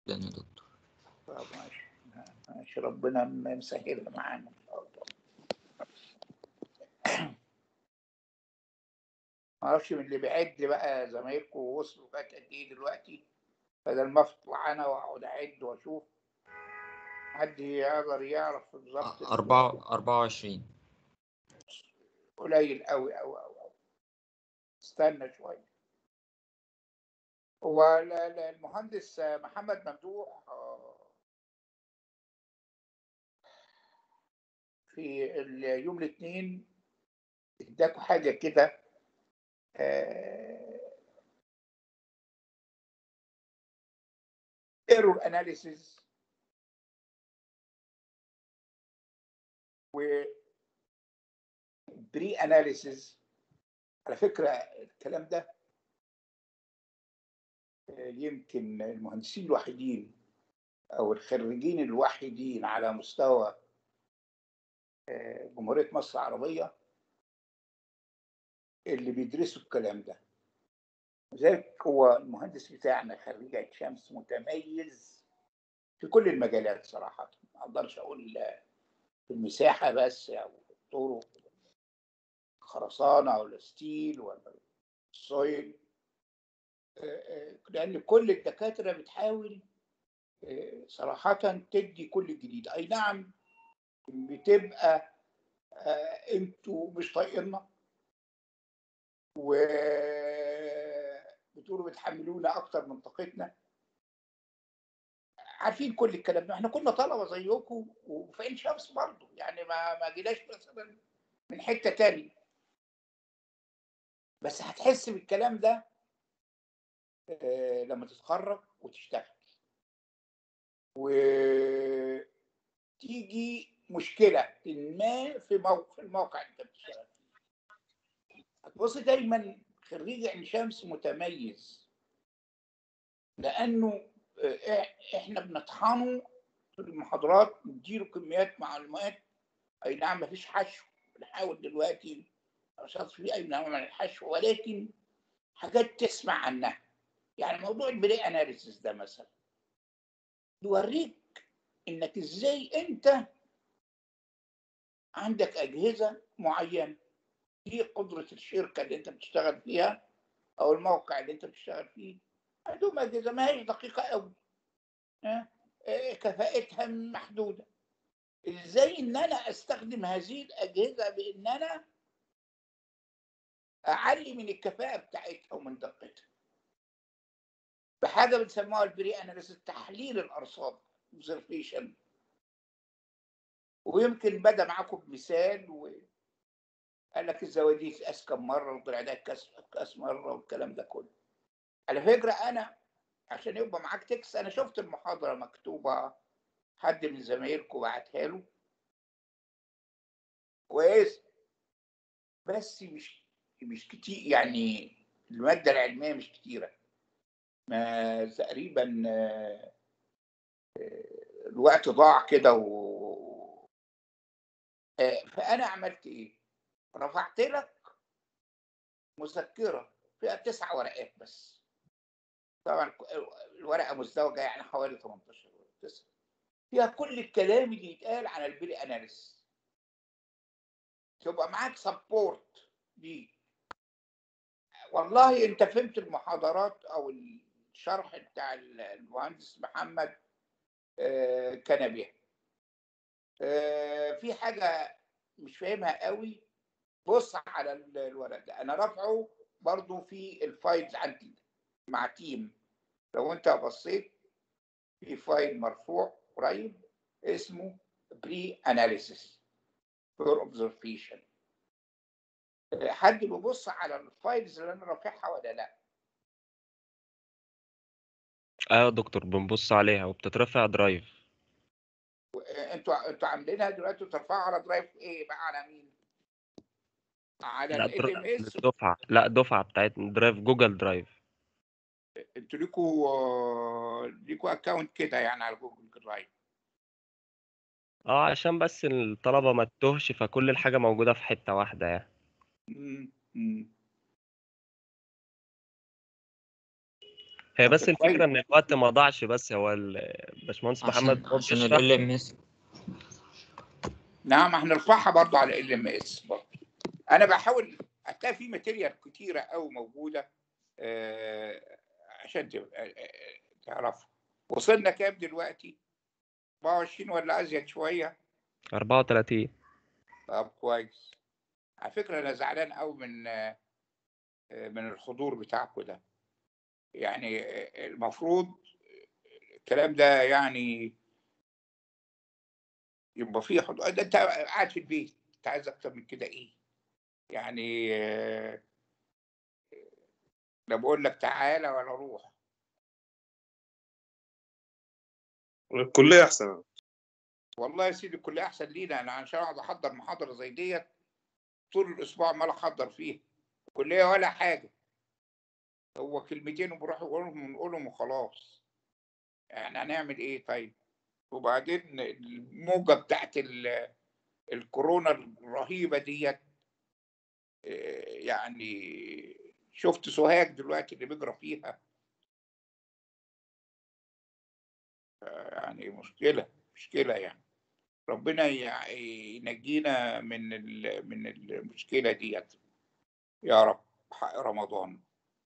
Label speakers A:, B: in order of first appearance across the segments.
A: يا دكتور
B: طب ماشي ماشي ربنا يسهلها معانا ان شاء الله ما اعرفش من اللي بيعد بقى زمايلكم وصلوا لغايه قد ايه دلوقتي بدل ما اطلع انا واقعد اعد واشوف حد يقدر يعرف بالظبط
A: أربعة أربعة وعشرين
B: قليل قوي قوي قوي قوي استنى شويه هو ال- ال- المهندس محمد ممدوح آه، في اليوم الاثنين اداكوا حاجه كده ايرور اناليسيز و بري اناليسيز على فكره الكلام ده آه، يمكن المهندسين الوحيدين او الخريجين الوحيدين على مستوى آه، جمهوريه مصر العربيه اللي بيدرسوا الكلام ده لذلك هو المهندس بتاعنا خريج عين شمس متميز في كل المجالات صراحه ما اقدرش اقول في المساحه بس او في الطرق خرسانه ولا ستيل ولا السويل لان كل الدكاتره بتحاول آه، صراحه تدي كل الجديد اي نعم بتبقى آه، انتوا مش طايقيننا و بتقولوا بتحملونا اكتر من طاقتنا عارفين كل الكلام ده احنا كنا طلبه زيكم وفي عين شمس برضه يعني ما ما جيناش مثلا من حته تانية بس هتحس بالكلام ده آه، لما تتخرج وتشتغل وتيجي مشكله ما في موقع في الموقع اللي انت بتشتغل فيه هتبص دايما خريج عين شمس متميز لانه آه، احنا بنطحنه في المحاضرات نديله كميات معلومات اي نعم مفيش حشو بنحاول دلوقتي اشخاص في اي نوع من الحشو ولكن حاجات تسمع عنها يعني موضوع البري اناليسيس ده مثلا يوريك انك ازاي انت عندك اجهزه معينه دي قدره الشركه اللي انت بتشتغل فيها او الموقع اللي انت بتشتغل فيه عندهم اجهزه ما هيش دقيقه قوي ها؟ آه، كفاءتها محدوده ازاي ان انا استخدم هذه الاجهزه بان انا اعلي من الكفاءه بتاعتها ومن دقتها بحاجه بنسموها البري اناليسيس تحليل الارصاد observation ويمكن بدا معاكم بمثال وقال لك الزوادي تتقاس كم مره وطلع ده اتقاس اتقاس مره والكلام ده كله على فكره انا عشان يبقى معاك تكس انا شفت المحاضره مكتوبه حد من زمايلكم بعتها له كويس بس مش مش كتير يعني الماده العلميه مش كتيره ما تقريبا آه، آه، الوقت ضاع كده و آه، فانا عملت ايه؟ رفعت لك مذكره فيها تسع ورقات بس طبعا الورقه مزدوجه يعني حوالي 18 ورقه تسعه فيها كل الكلام اللي يتقال عن البيلي اناليس تبقى معاك سبورت ليه والله انت فهمت المحاضرات او الشرح بتاع المهندس محمد آه، كان بيها آه، في حاجه مش فاهمها قوي بص على ال- الورق ده انا رافعه برضو في الفايلز عندي مع تيم لو انت بصيت في فايل مرفوع قريب اسمه بري اناليسيس فور اوبزرفيشن حد بيبص على الفايلز اللي انا رافعها ولا لا
C: ايوه يا دكتور بنبص عليها وبتترفع درايف
B: انتوا انتوا عاملينها دلوقتي ترفعوا على درايف ايه بقى على مين على
C: لا
B: ال
C: در-
B: ام اس
C: الدفعة لا دفعة بتاعتنا درايف جوجل درايف
B: انتوا ليكوا آه، ليكوا اكونت كده يعني على جوجل درايف
C: اه عشان بس الطلبة ما تتوهش فكل الحاجة موجودة في حتة واحدة يعني
B: مم، مم.
C: هي
B: طب
C: بس
B: ده كويس.
C: الفكره ان الوقت ما ضاعش بس هو ال- باشمهندس محمد
A: عشان
C: هو
A: عشان
C: بيشرح
A: ال ام اس
B: نعم هنرفعها برضو على ال ام اس برضو انا بحاول هتلاقي في ماتيريال كتيره قوي موجوده آه، عشان تبقى آه، تعرفوا وصلنا كام دلوقتي 24 ولا ازيد شويه
C: 34
B: طب كويس على فكره انا زعلان قوي من آه، آه، من الحضور بتاعكم ده يعني آه، المفروض الكلام ده يعني يبقى فيه حضور ده انت قاعد في البيت انت عايز اكتر من كده ايه يعني آه، لا بقول لك تعالى ولا روح
D: الكلية أحسن
B: والله يا سيدي الكلية أحسن لينا أنا عشان أقعد أحضر محاضرة زي ديت طول الأسبوع عمال أحضر فيها الكلية ولا حاجة هو كلمتين وبروح أقولهم ونقولهم وخلاص يعني هنعمل إيه طيب وبعدين الموجة بتاعت ال- الكورونا الرهيبة ديت آه، يعني شفت سوهاج دلوقتي اللي بيجرى فيها آه، يعني مشكلة مشكلة يعني ربنا يع- ينجينا من ال- من المشكلة ديت يا رب حق رمضان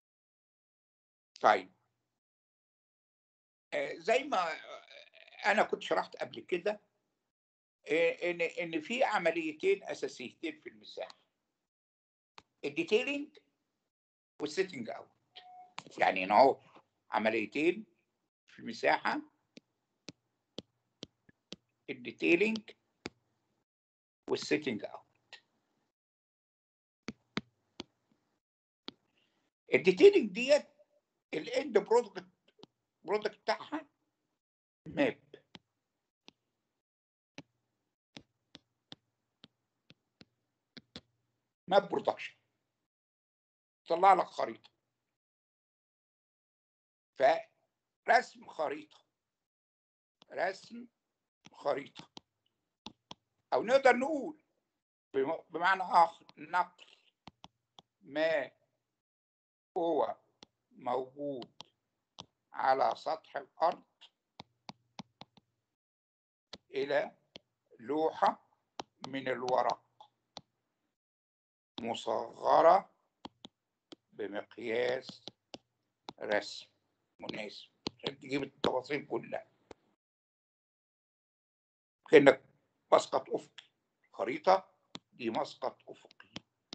B: طيب آه، زي ما انا كنت شرحت قبل كده آه، ان ان في عمليتين اساسيتين في المساحه الديتيلينج والسيتنج اوت يعني هنا اهو عمليتين في المساحه الديتيلينج والسيتنج اوت الديتيلينج ديت الاند برودكت برودكت بتاعها ماب ماب برودكشن طلع لك خريطه فرسم خريطه رسم خريطه او نقدر نقول بم- بمعنى اخر نقل ما هو موجود على سطح الارض الى لوحه من الورق مصغره بمقياس رسم مناسب عشان تجيب التفاصيل كلها كأنك مسقط أفقي خريطة دي مسقط أفقي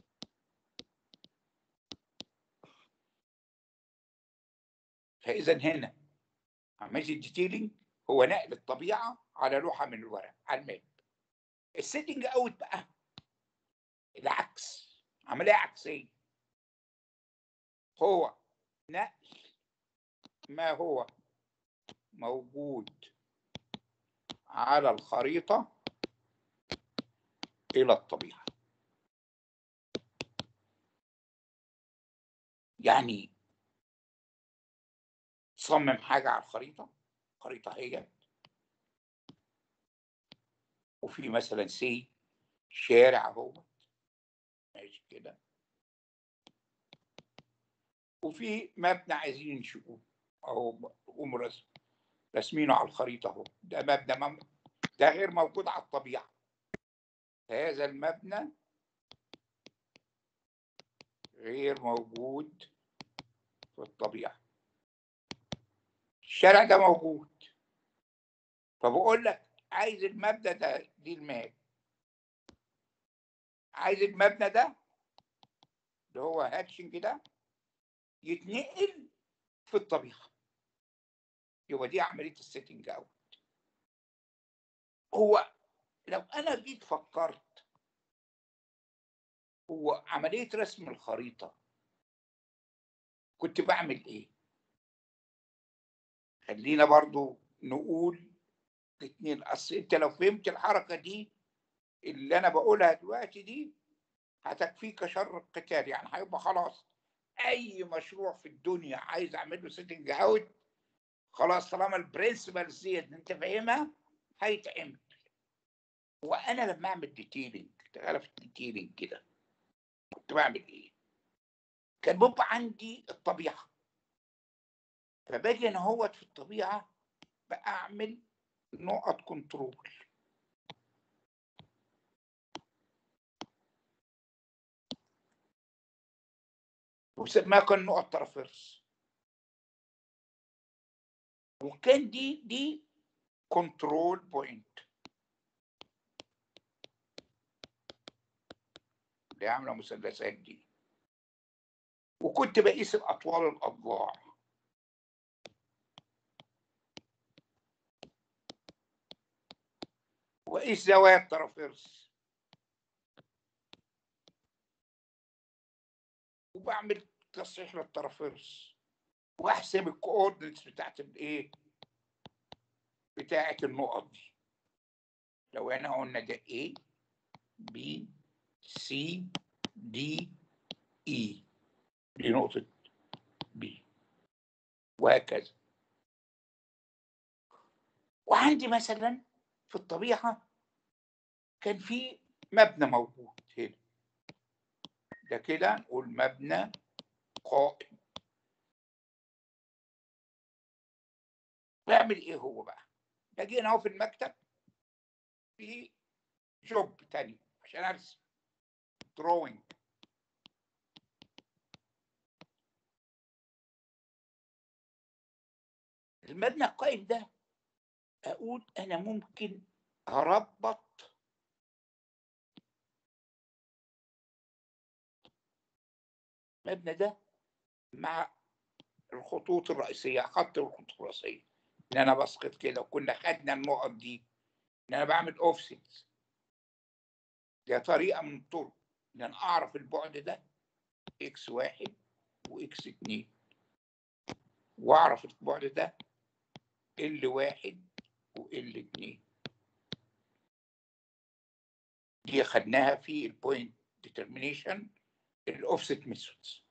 B: فإذا هنا عملية الديتيلينج هو نقل الطبيعة على لوحة من الورق على الماب السيتنج اوت بقى العكس عملية عكسية هو نقل ما هو موجود على الخريطة إلى الطبيعة يعني تصمم حاجة على الخريطة خريطة هي وفي مثلا سي شارع اهو ماشي كده وفي مبنى عايزين ينشئوه اهو قوموا رسم رسمينه على الخريطة اهو ده مبنى مم... ده غير موجود على الطبيعة هذا المبنى غير موجود في الطبيعة الشارع ده موجود فبقول لك عايز المبنى ده دي الماب عايز المبنى ده اللي هو هاتشنج ده يتنقل في الطبيعة يبقى دي عملية السيتنج اوت هو لو انا جيت فكرت هو عملية رسم الخريطة كنت بعمل ايه خلينا برضو نقول اتنين اصل انت لو فهمت الحركة دي اللي انا بقولها دلوقتي دي هتكفيك شر القتال يعني هيبقى خلاص اي مشروع في الدنيا عايز اعمل له سيتنج اوت خلاص طالما البرنسبلز ديت انت فاهمها هيتعمل وانا لما اعمل ديتيلنج تعالى في الديتيلنج كده كنت بعمل ايه؟ كان بيبقى عندي الطبيعه فباجي انا هوت في الطبيعه بعمل نقط كنترول وسماها كان نقط ترافيرس وكان دي دي كنترول بوينت اللي عامله مثلثات دي وكنت بقيس الاطوال الاضلاع واقيس زوايا الترافيرس وبعمل تصحيح للترافيرس واحسب الكوردينتس بتاعت الايه بتاعت النقط دي لو انا قلنا ده A B C D E دي نقطة B وهكذا وعندي مثلا في الطبيعة كان في مبنى موجود هنا ده كده نقول مبنى قائم بعمل ايه هو بقى باجي هنا اهو في المكتب في جوب تاني عشان ارسم دروينج المبنى القائم ده اقول انا ممكن اربط المبنى ده مع الخطوط الرئيسيه خط الخطوط الرئيسيه ان انا بسقط كده وكنا خدنا النقط دي ان انا بعمل اوفست دي طريقه من الطرق ان انا اعرف البعد ده اكس واحد واكس اتنين واعرف البعد ده ال واحد وال اتنين دي خدناها في البوينت ديترمينيشن الاوفست ميثودز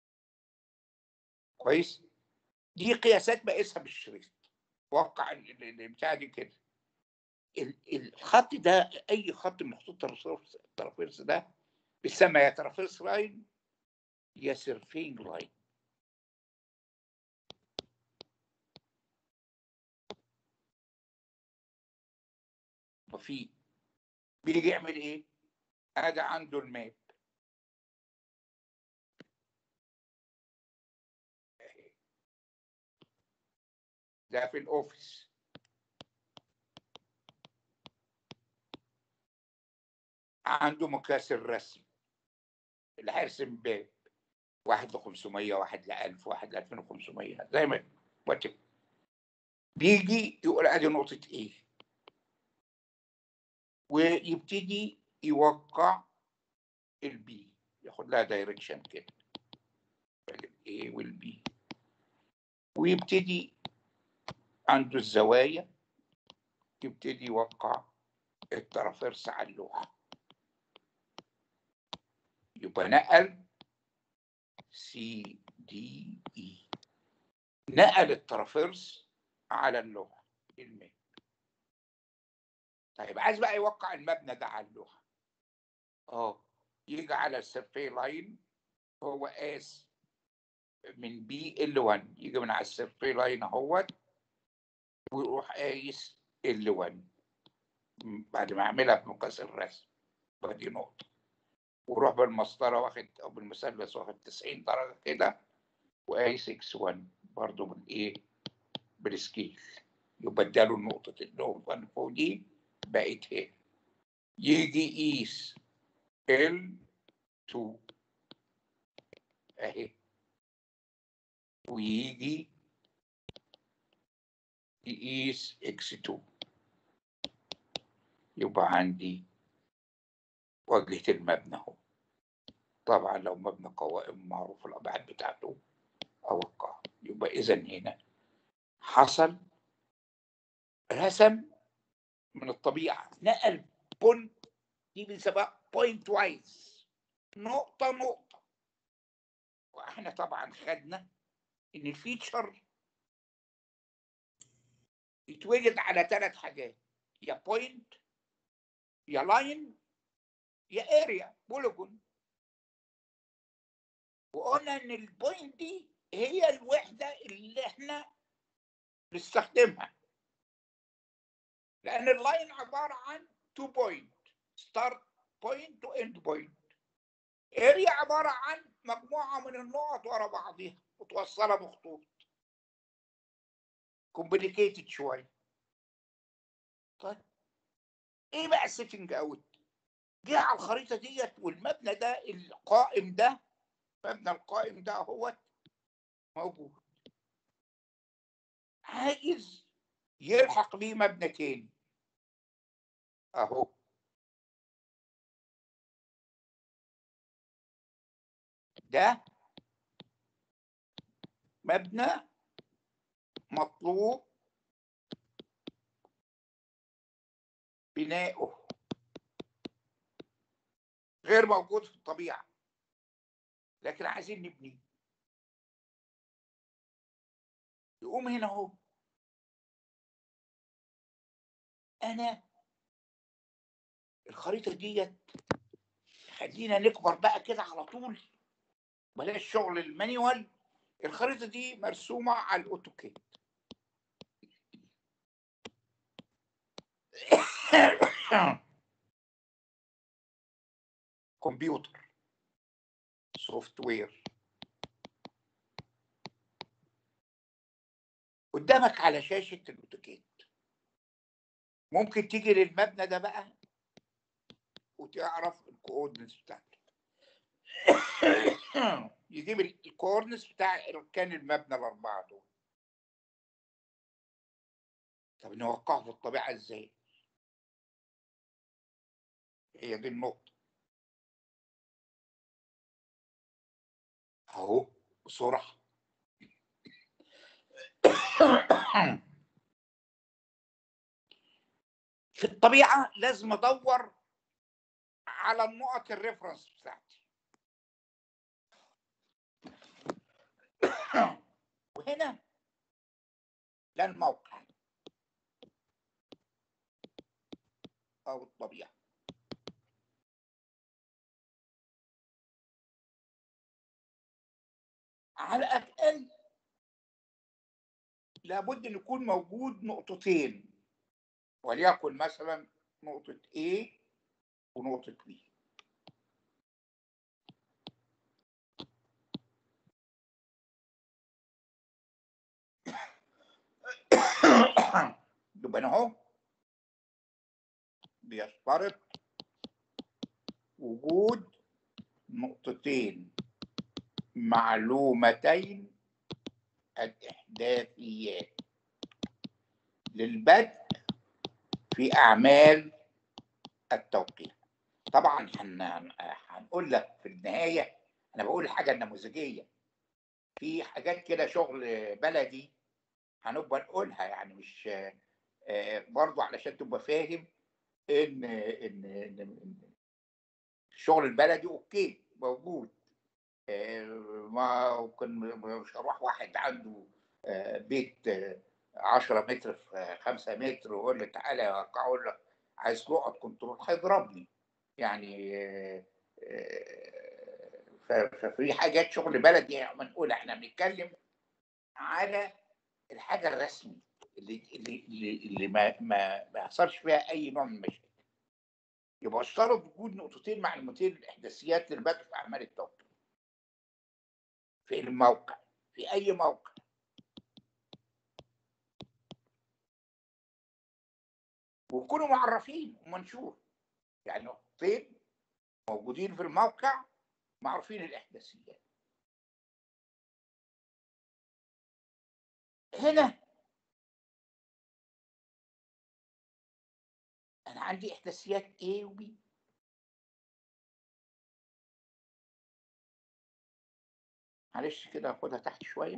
B: كويس دي قياسات بقيسها بالشريط وقع ال- ال- البتاع دي كده ال- الخط ده اي خط من خطوط الترافيرس الترافيرس ده بيسمى يا ترافيرس لاين يا سيرفينج لاين وفي بيجي يعمل ايه؟ ادي عنده الماب ده في الاوفيس عنده مقياس الرسم اللي هيرسم باب واحد ل 500 واحد ل 1000 واحد ل 2500 زي ما وات بيجي يقول ادي نقطة ايه ويبتدي يوقع البي ياخد لها دايركشن كده الاي والبي ويبتدي عنده الزوايا يبتدي يوقع الترافيرس على اللوحة يبقى نقل سي دي اي نقل الترافيرس على اللوحة الماب طيب عايز بقى يوقع المبنى ده على اللوحة اه يجي على السيرفي لاين هو قاس من بي ال 1 يجي من على السيرفي لاين اهوت ويروح قايس ال 1 بعد ما اعملها بمقاس الرسم ودي نقطة وروح بالمسطرة واخد أو بالمثلث واخد 90 درجة كده وقايس اكس 1 برضه بالايه؟ بالسكيل يبقى اداله نقطة النقطة اللي فوق دي بقت هنا يجي يقيس ال 2 اهي ويجي يقيس اكس 2 يبقى عندي واجهة المبنى اهو طبعا لو مبنى قوائم معروف الابعاد بتاعته اوقع يبقى اذا هنا حصل رسم من الطبيعه نقل بوينت دي بنسميها بوينت وايز نقطه نقطه واحنا طبعا خدنا ان الفيتشر يتوجد على ثلاث حاجات يا بوينت يا لاين يا اريا بوليجون وقلنا ان البوينت دي هي الوحده اللي احنا نستخدمها لان اللاين عباره عن تو بوينت ستارت بوينت واند بوينت اريا عباره عن مجموعه من النقط ورا بعضها متوصله بخطوط كومبليكيتد شويه طيب ايه بقى السيتنج اوت جه على الخريطه ديت والمبنى ده القائم ده مبنى القائم ده هو موجود عايز يلحق بيه مبنى تاني اهو ده مبنى مطلوب بناؤه غير موجود في الطبيعة لكن عايزين نبنيه يقوم هنا اهو انا الخريطة ديت خلينا نكبر بقى كده على طول بلاش شغل المانيوال الخريطة دي مرسومة على الأوتوكاد كمبيوتر سوفت وير قدامك على شاشة الأوتوكاد ممكن تيجي للمبنى ده بقى وتعرف الكوردنس بتاعته يجيب الكوردنس بتاع اركان المبنى الاربعه دول طب نوقعه في الطبيعه ازاي هي دي النقطه اهو بسرعه في الطبيعه لازم ادور على النقط الريفرنس بتاعتي وهنا ده الموقع او الطبيعه على الاقل لابد ان يكون موجود نقطتين وليكن مثلا نقطه A ونقطه B يبقى انا اهو بيشترط وجود نقطتين معلومتين الإحداثيات للبدء في أعمال التوقيع طبعا هن- هنقول لك في النهاية أنا بقول حاجة نموذجية في حاجات كده شغل بلدي هنبقى نقولها يعني مش آه، برضو علشان تبقى فاهم ان ان ان إن الشغل البلدي اوكي موجود آه، ما ممكن مش هروح واحد عنده آه، بيت آه، 10 متر في 5 متر ويقول لي تعالى اقول لك عايز نقط كنترول هيضربني يعني آه، آه، ف- ففي حاجات شغل بلدي ما نقول احنا بنتكلم على الحاجه الرسمي اللي اللي اللي, اللي ما ما ما يحصلش فيها اي نوع من المشاكل يبقى اشترط وجود نقطتين معلومتين الاحداثيات للبدء في اعمال التوقيع في الموقع في اي موقع ويكونوا معرفين ومنشور يعني نقطتين موجودين في الموقع معروفين الاحداثيات هنا انا عندي احداثيات A و B معلش كده هاخدها تحت شويه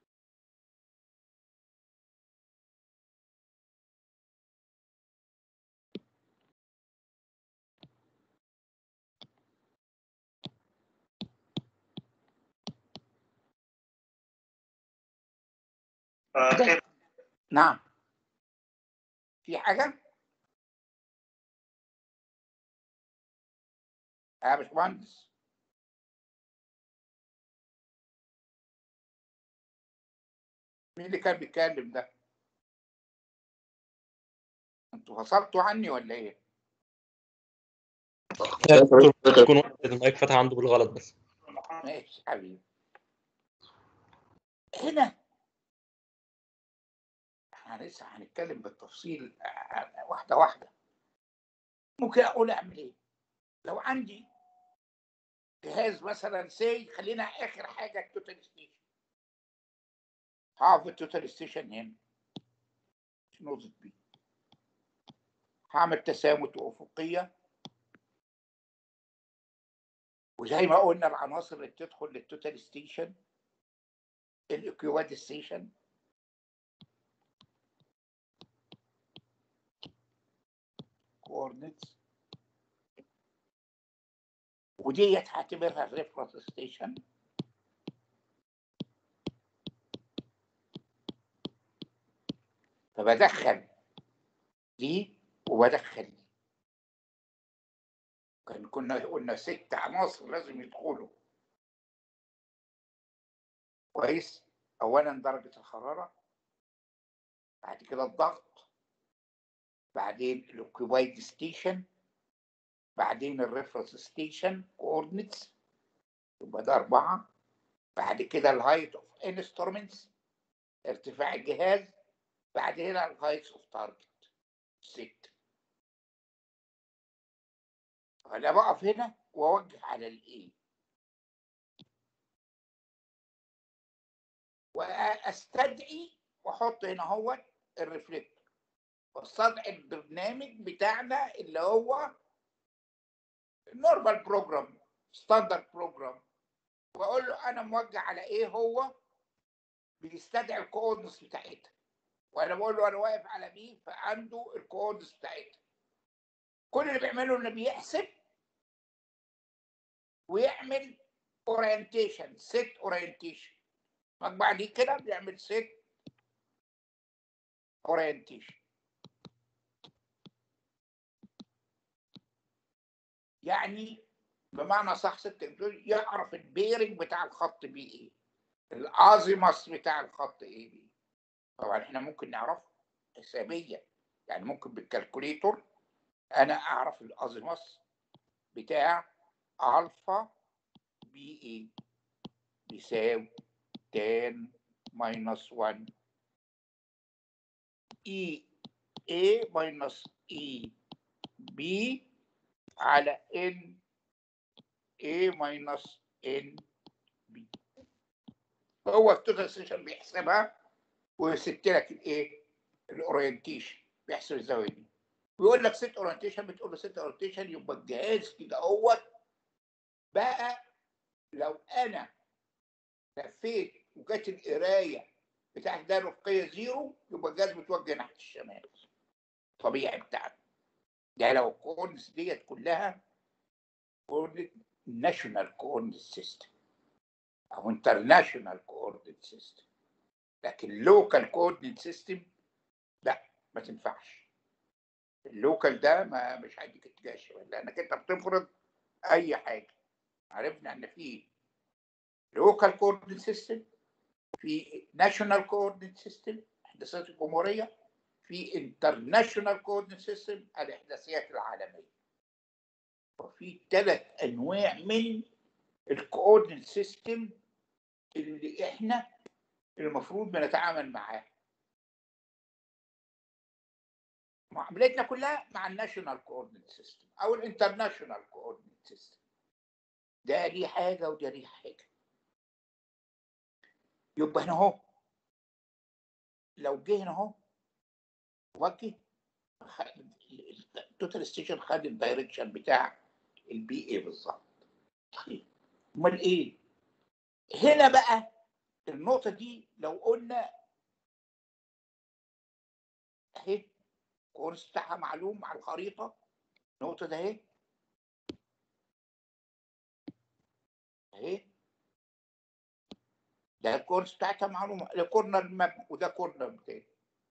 D: آه، خير.
B: نعم في حاجه يا باشمهندس مين اللي كان بيتكلم ده؟ انتوا فصلتوا عني ولا ايه؟
E: يكون واحد المايك فتح عنده بالغلط بس
B: ماشي حبيبي هنا احنا لسه هنتكلم بالتفصيل آه، واحده واحده ممكن اقول اعمل ايه لو عندي جهاز مثلا سي خلينا اخر حاجه التوتال ستيشن هقف التوتال ستيشن هنا في نقطه بي هعمل تسامت وافقيه وزي ما قلنا العناصر اللي بتدخل للتوتال ستيشن الاكيواد ستيشن coordinates وديت هعتبرها الريفرنس ستيشن فبدخل دي وبدخل دي كان كنا قلنا ست عناصر لازم يدخلوا كويس اولا درجه الحراره بعد كده الضغط بعدين الاوكيبايد ستيشن بعدين الريفرنس ستيشن كوردينتس يبقى ده أربعة بعد كده الهايت اوف انسترومنتس ارتفاع الجهاز بعد هنا الهايت اوف تارجت ست انا بقف هنا واوجه على الايه واستدعي واحط هنا هو الريفلكتور واستدعي البرنامج بتاعنا اللي هو نورمال بروجرام ستاندرد بروجرام واقول له انا موجه على ايه هو بيستدعي الكوردنس بتاعتها وانا بقول له انا واقف على بي فعنده الكوردنس بتاعتها كل اللي بيعمله انه بيحسب ويعمل اورينتيشن سيت اورينتيشن مجموعة دي كده بيعمل سيت اورينتيشن يعني بمعنى صح ست بتقول يعرف البيرنج بتاع الخط بيه ايه الازيماس بتاع الخط ايه بيه طبعا احنا ممكن نعرفه حسابيا يعني ممكن بالكالكوليتور انا اعرف الازيماس بتاع الفا بي اي بيساوي تان ماينس 1 اي اي ماينس اي بي على ان اي ماينس ان بي هو التوتال سيشن بيحسبها ويست لك الايه الاورينتيشن بيحسب الزاويه دي ويقول لك ست اورينتيشن بتقول له ست اورينتيشن يبقى الجهاز كده اهوت بقى لو انا لفيت وجت القرايه بتاعت ده الافقيه زيرو يبقى الجهاز متوجه ناحيه الشمال طبيعي بتاعنا ده لو الكوردنس ديت كلها كوردنت ناشونال كوردنت سيستم او انترناشونال كوردنت سيستم لكن لوكال كوردنت سيستم لا ما تنفعش اللوكال ده ما مش هيديك اتجاه الشمال لانك انت بتفرض اي حاجه عرفنا ان في لوكال كوردنت سيستم في ناشونال كوردنت سيستم احداثيات الجمهوريه في انترناشونال كوردنت سيستم الاحداثيات العالميه وفي ثلاث انواع من الكوردنت سيستم اللي احنا المفروض بنتعامل معاه معاملتنا كلها مع الناشونال كوردنت سيستم او الانترناشونال كوردنت سيستم ده ليه حاجه وده ليه حاجه يبقى هنا اهو لو جه هنا اهو وجه التوتال ستيشن خد الدايركشن بتاع البي اي بالظبط طيب امال ايه هنا بقى النقطة دي لو قلنا اهي الكورس بتاعها معلوم على الخريطة النقطة ده اهي اهي ده الكورس بتاعتها معلومة ده كورنر ماب وده كورنر تاني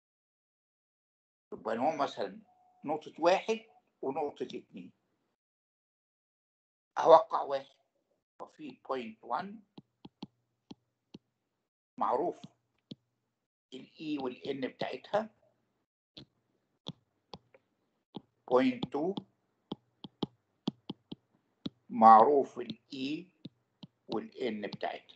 B: يبقى هو مثلا نقطة واحد ونقطة اتنين أوقع واحد وفي بوينت 1 معروف الاي والان بتاعتها بوينت 2 معروف الاي والان بتاعتها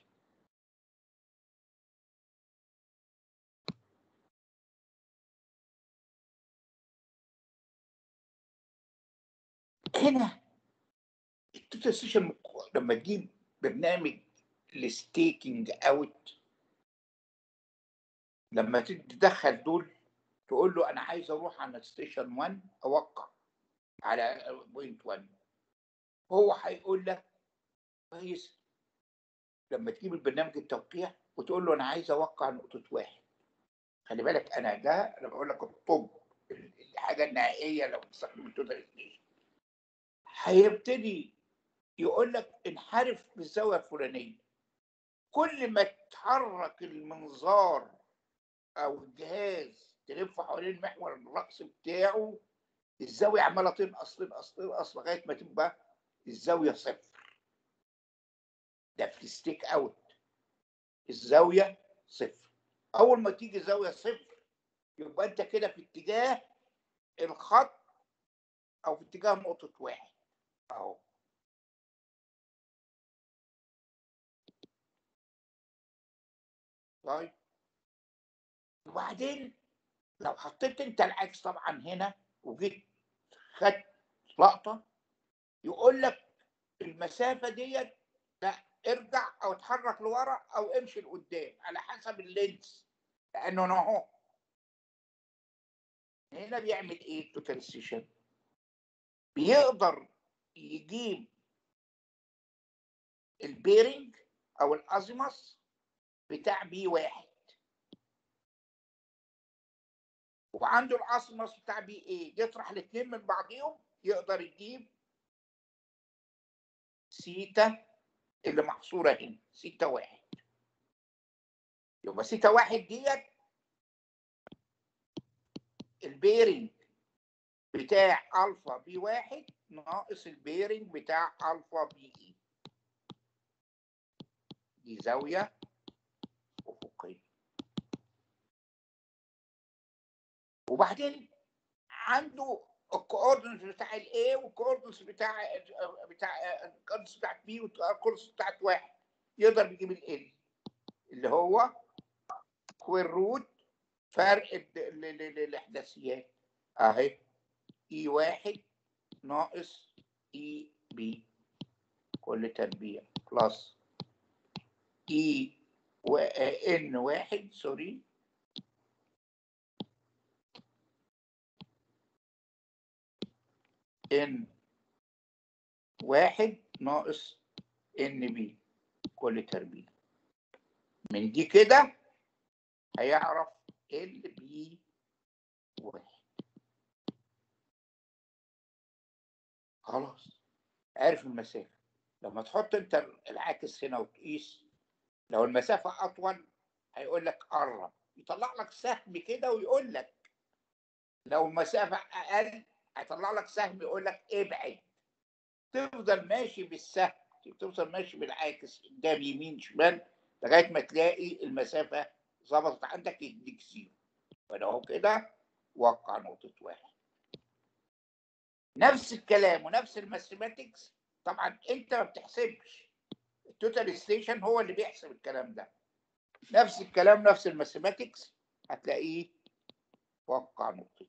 B: هنا التوتال سيشن لما تجيب برنامج الستيكينج اوت لما تدخل دول تقول له انا عايز اروح على ستيشن 1 اوقع على بوينت 1 هو هيقول لك كويس لما تجيب البرنامج التوقيع وتقول له انا عايز اوقع نقطه واحد خلي بالك انا ده انا بقول لك الطب الحاجه النهائيه لو تستخدم التوتال ستيشن هيبتدي يقول لك انحرف بالزاويه الفلانيه كل ما تحرك المنظار او الجهاز تلف حوالين محور الراس بتاعه الزاويه عماله تنقص تنقص تنقص لغايه ما تبقى الزاويه صفر ده في الستيك اوت الزاويه صفر اول ما تيجي زاويه صفر يبقى انت كده في اتجاه الخط او في اتجاه نقطه واحد اهو طيب وبعدين لو حطيت انت العكس طبعا هنا وجيت خدت لقطه يقول لك المسافه ديت لا ارجع او اتحرك لورا او امشي لقدام على حسب اللينس لانه انا اهو هنا بيعمل ايه التوتال ستيشن بيقدر يجيب البيرنج او الازيموس بتاع بي واحد وعنده الاسمس بتاع بي ايه يطرح الاثنين من بعضهم يقدر يجيب سيتا اللي محصوره هنا سيتا واحد يبقى سيتا واحد ديت البيرنج بتاع الفا بي واحد ناقص البيرنج بتاع الفا بي اي دي زاويه افقيه وبعدين عنده الكوردينس بتاع الاي والكوردينس بتاع بتاع الكوردينس بتاعت بي والكوردينس بتاعت واحد يقدر يجيب ال اللي هو سكوير روت فرق ال- ال- ال- الاحداثيات اهي اي واحد ناقص اي بي كل تربيع بلس اي و ان واحد سوري ان واحد ناقص ان بي كل تربيع من دي كده هيعرف ال بي واحد خلاص عارف المسافة لما تحط انت العاكس هنا وتقيس لو المسافة أطول هيقول لك قرب يطلع لك سهم كده ويقول لك لو المسافة أقل هيطلع لك سهم يقول لك ابعد تفضل ماشي بالسهم تفضل ماشي بالعاكس قدام يمين شمال لغايه ما تلاقي المسافه ظبطت عندك يديك زيرو فانا اهو كده وقع نقطه واحد نفس الكلام ونفس الماثيماتكس طبعا انت ما بتحسبش التوتال ستيشن هو اللي بيحسب الكلام ده نفس الكلام نفس الماثيماتكس هتلاقيه وقع نقطه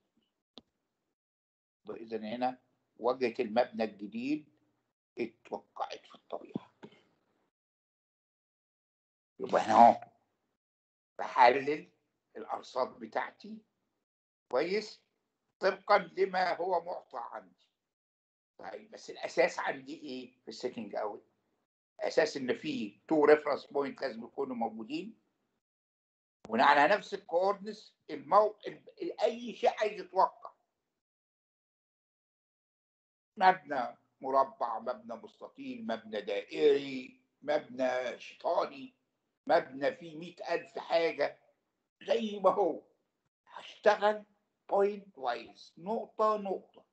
B: إذا هنا واجهة المبنى الجديد اتوقعت في الطبيعة يبقى هنا اهو بحلل الأرصاد بتاعتي كويس طبقا لما هو معطى عندي طيب بس الأساس عندي إيه في السيتنج أوت؟ أساس إن في تو ريفرنس بوينت لازم يكونوا موجودين بناء على نفس الكوردنس المو... ال- أي شيء عايز يتوقع مبنى مربع مبنى مستطيل مبنى دائري مبنى شيطاني مبنى فيه مئة ألف حاجة زي ما هو هشتغل بوينت وايز نقطة نقطة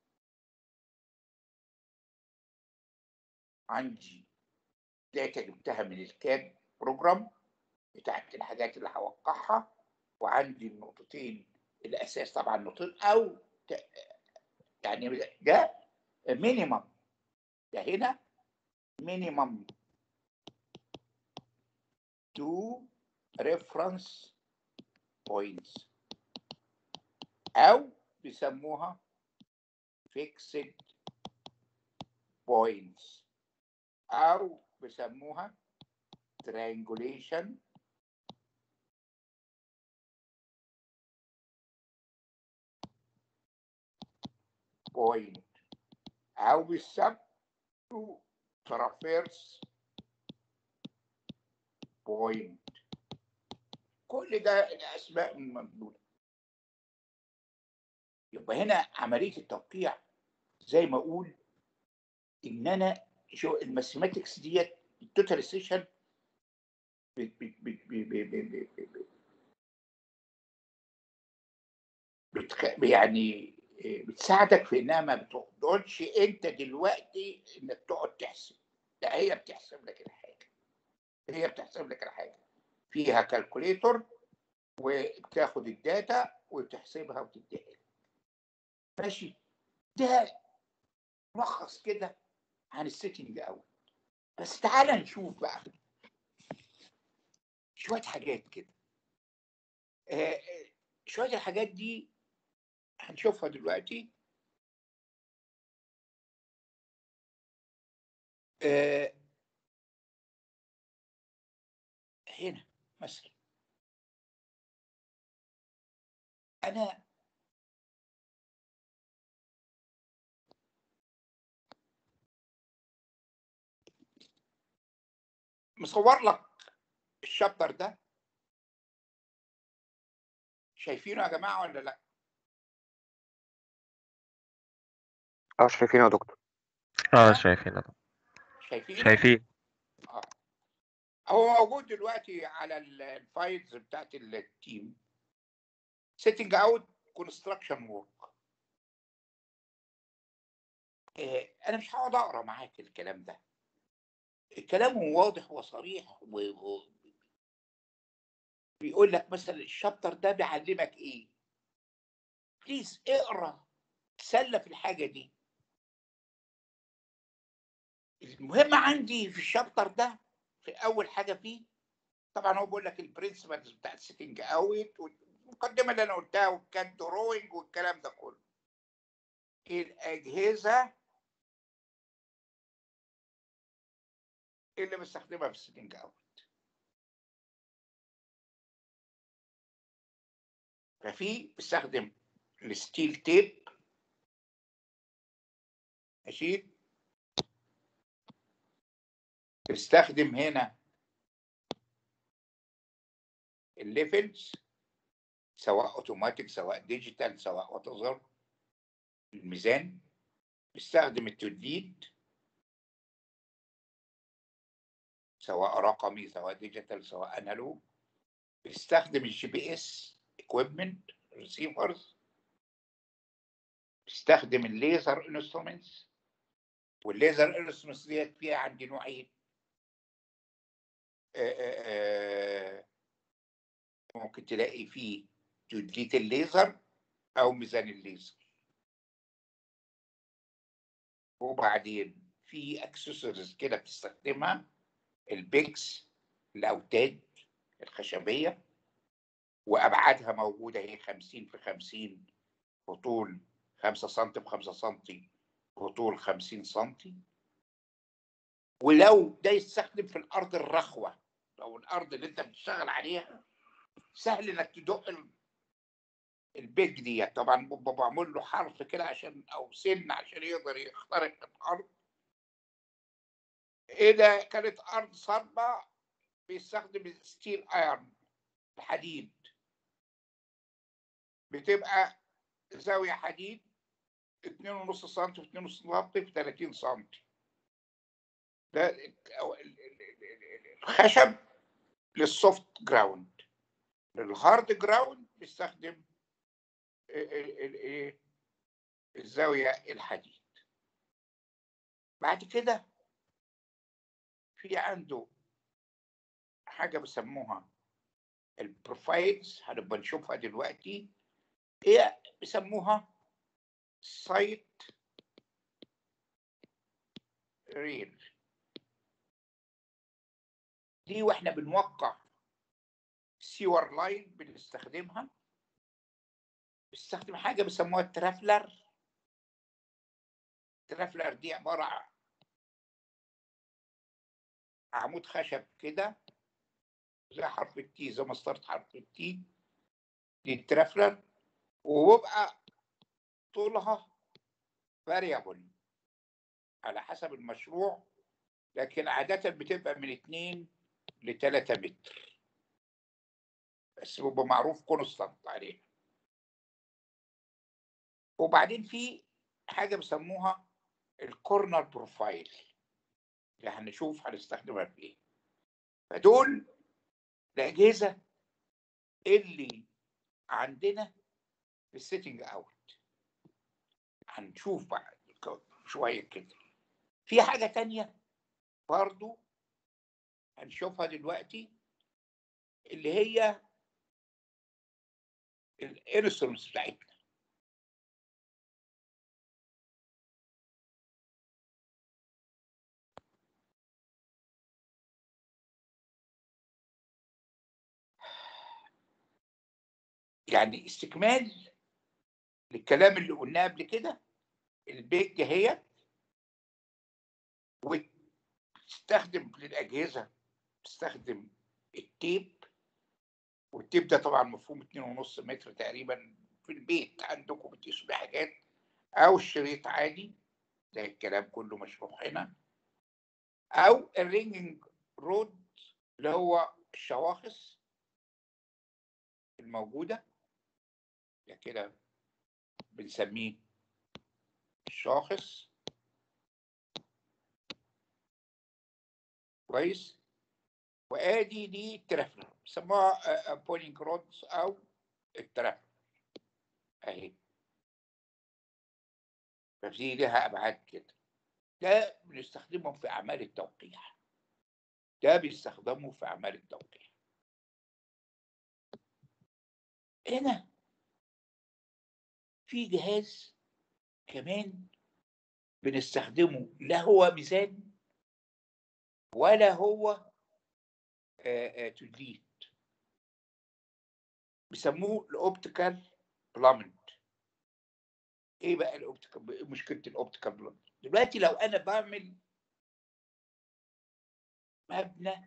B: عندي داتا جبتها من الكاد بروجرام بتاعت الحاجات اللي هوقعها وعندي النقطتين الاساس طبعا نقطتين او ت- يعني ده مينيمم ده هنا مينيمم تو ريفرنس بوينتس او بيسموها فيكسد بوينتس او بيسموها triangulation point او بيسموا ترافيرس بوينت كل ده الاسماء ممدوده يبقى هنا عمليه التوقيع زي ما اقول ان انا شو الماثيماتكس ديت التوتال سيشن بت- بت- بت- بت- بت- بت- بت- بت- بتخ- يعني إيه، بتساعدك في انها ما بتقعدش انت دلوقتي انك تقعد تحسب لا هي بتحسب لك الحاجه هي بتحسب لك الحاجه فيها كالكوليتور وبتاخد الداتا وبتحسبها وتديها لك ماشي ده ملخص كده عن السيتنج اوت بس تعالى نشوف بقى شويه حاجات كده آه، آه، شويه الحاجات دي هنشوفها دلوقتي آه، هنا مثلا انا مصور لك الشابتر ده شايفينه يا جماعه ولا لا
F: اه شايفينه يا دكتور
C: اه شايفين أنا.
B: شايفينه
C: شايفين
B: اه هو موجود دلوقتي على ال- الفايلز بتاعت التيم سيتنج اوت كونستراكشن وورك انا مش هقعد اقرا معاك الكلام ده الكلام واضح وصريح و... و... بيقول لك مثلا الشابتر ده بيعلمك ايه بليز اقرا تسلى في الحاجه دي المهم عندي في الشابتر ده في اول حاجه فيه طبعا هو بيقول لك البرنسبلز بتاعت سيتنج اوت والمقدمه اللي انا قلتها والكات دروينج والكلام ده كله الاجهزه اللي بستخدمها في السيتنج اوت ففي بستخدم الستيل تيب ماشي بستخدم هنا الليفلز سواء اوتوماتيك سواء ديجيتال سواء وات الميزان بستخدم التدليد سواء رقمي سواء ديجيتال سواء انالوج بستخدم الجي بي اس اكويبمنت ريسيفرز بستخدم الليزر انسترومنتس والليزر انسترومنتس ديت فيها عندي نوعين آه، آه، آه، ممكن تلاقي فيه تدليت الليزر او ميزان الليزر وبعدين في اكسسوارز كده بتستخدمها البيكس الاوتاد الخشبيه وابعادها موجوده هي 50 في 50 بطول 5 سم في 5 سم بطول 50 سم ولو ده يستخدم في الارض الرخوه لو الارض اللي انت بتشتغل عليها سهل انك تدق ال- البيج دي طبعا ببقى بعمل له حرف كده عشان او سن عشان يقدر يخترق الارض اذا كانت ارض صلبه بيستخدم الستيل ايرون الحديد بتبقى زاويه حديد 2.5 سم في 2.5 سم في 30 سم ده ال- أو ال- ال- ال- ال- الخشب للسوفت جراوند للهارد جراوند بيستخدم ال- ال- ال- ايه الزاويه الحديد بعد كده في عنده حاجه بيسموها البروفايلز هنبقى نشوفها دلوقتي هي بيسموها سايت ريل دي واحنا بنوقع سيور لاين بنستخدمها بنستخدم حاجه بيسموها الترافلر الترافلر دي عباره عن عمود خشب كده زي حرف التي زي مسطرة حرف التي دي الترافلر وبيبقى طولها فاريبل على حسب المشروع لكن عادة بتبقى من 2 ل 3 متر بس بيبقى معروف كونستانت عليها وبعدين في حاجة بيسموها الكورنر بروفايل اللي هنشوف هنستخدمها في ايه فدول الأجهزة اللي عندنا في السيتنج اوت هنشوف بعد شوية كده في حاجة تانية برضو هنشوفها دلوقتي اللي هي الانسترومنتس بتاعتنا يعني استكمال للكلام اللي قلناه قبل كده البيج هي وتستخدم للأجهزة تستخدم التيب والتيب ده طبعا مفهوم اتنين ونص متر تقريبا في البيت عندكم بتقيسوا بيه حاجات أو الشريط عادي ده الكلام كله مشروح هنا أو الرينجنج رود اللي هو الشواخص الموجودة ده كده بنسميه الشاخص كويس وادي دي الترافلر بيسموها بولينج رودز او الترافلر اهي ففي لها ابعاد كده ده بنستخدمهم في اعمال التوقيع ده بيستخدموا في اعمال التوقيع هنا في جهاز كمان بنستخدمه لا هو ميزان ولا هو تدليت بيسموه الاوبتيكال بلامنت ايه بقى الاوبتيكال مشكله الاوبتيكال بلامنت دلوقتي لو انا بعمل مبنى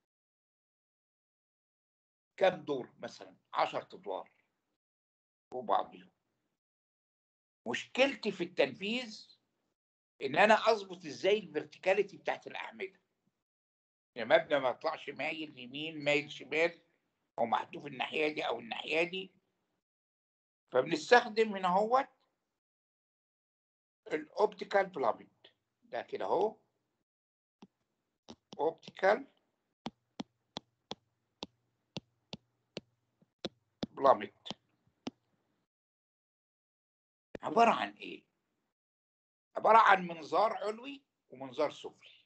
B: كام دور مثلا 10 ادوار وبعضهم مشكلتي في التنفيذ ان انا اظبط ازاي الفيرتيكاليتي بتاعت الاعمده المبنى ما يطلعش مايل يمين مايل شمال او محذوف الناحيه دي او الناحيه دي فبنستخدم هنا اهوت الاوبتيكال بلامنت ده كده اهو اوبتيكال بلامنت عبارة عن إيه؟ عبارة عن منظار علوي ومنظار سفلي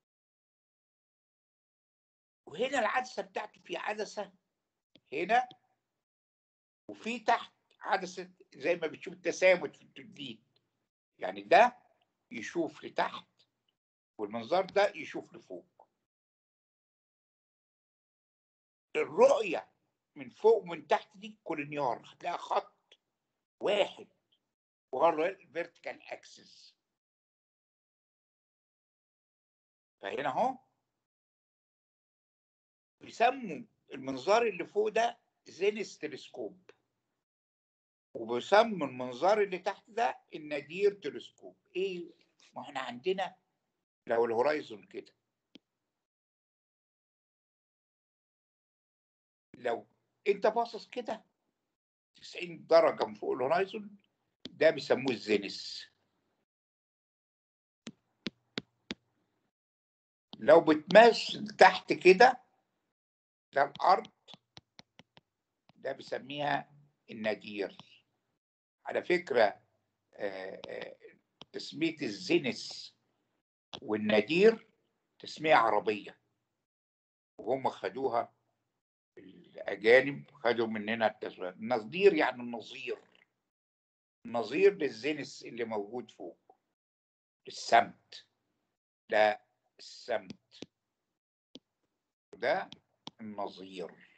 B: وهنا العدسة بتاعته في عدسة هنا وفي تحت عدسة زي ما بتشوف التسامت في التجديد يعني ده يشوف لتحت والمنظار ده يشوف لفوق الرؤية من فوق ومن تحت دي كولينيار هتلاقي خط واحد وهو الفيرتيكال اكسس فهنا اهو بيسموا المنظار اللي فوق ده زينس تلسكوب وبيسموا المنظار اللي تحت ده النادير تلسكوب ايه ما احنا عندنا لو الهورايزون كده لو انت باصص كده 90 درجه من فوق الهورايزون ده بيسموه الزينس لو بتمثل تحت كده ده الارض ده بيسميها النادير على فكره تسميه الزينس والنادير تسميه عربيه وهم خدوها الأجانب خدوا مننا التسويق النظير يعني النظير نظير للزنس اللي موجود فوق السمت ده السمت ده النظير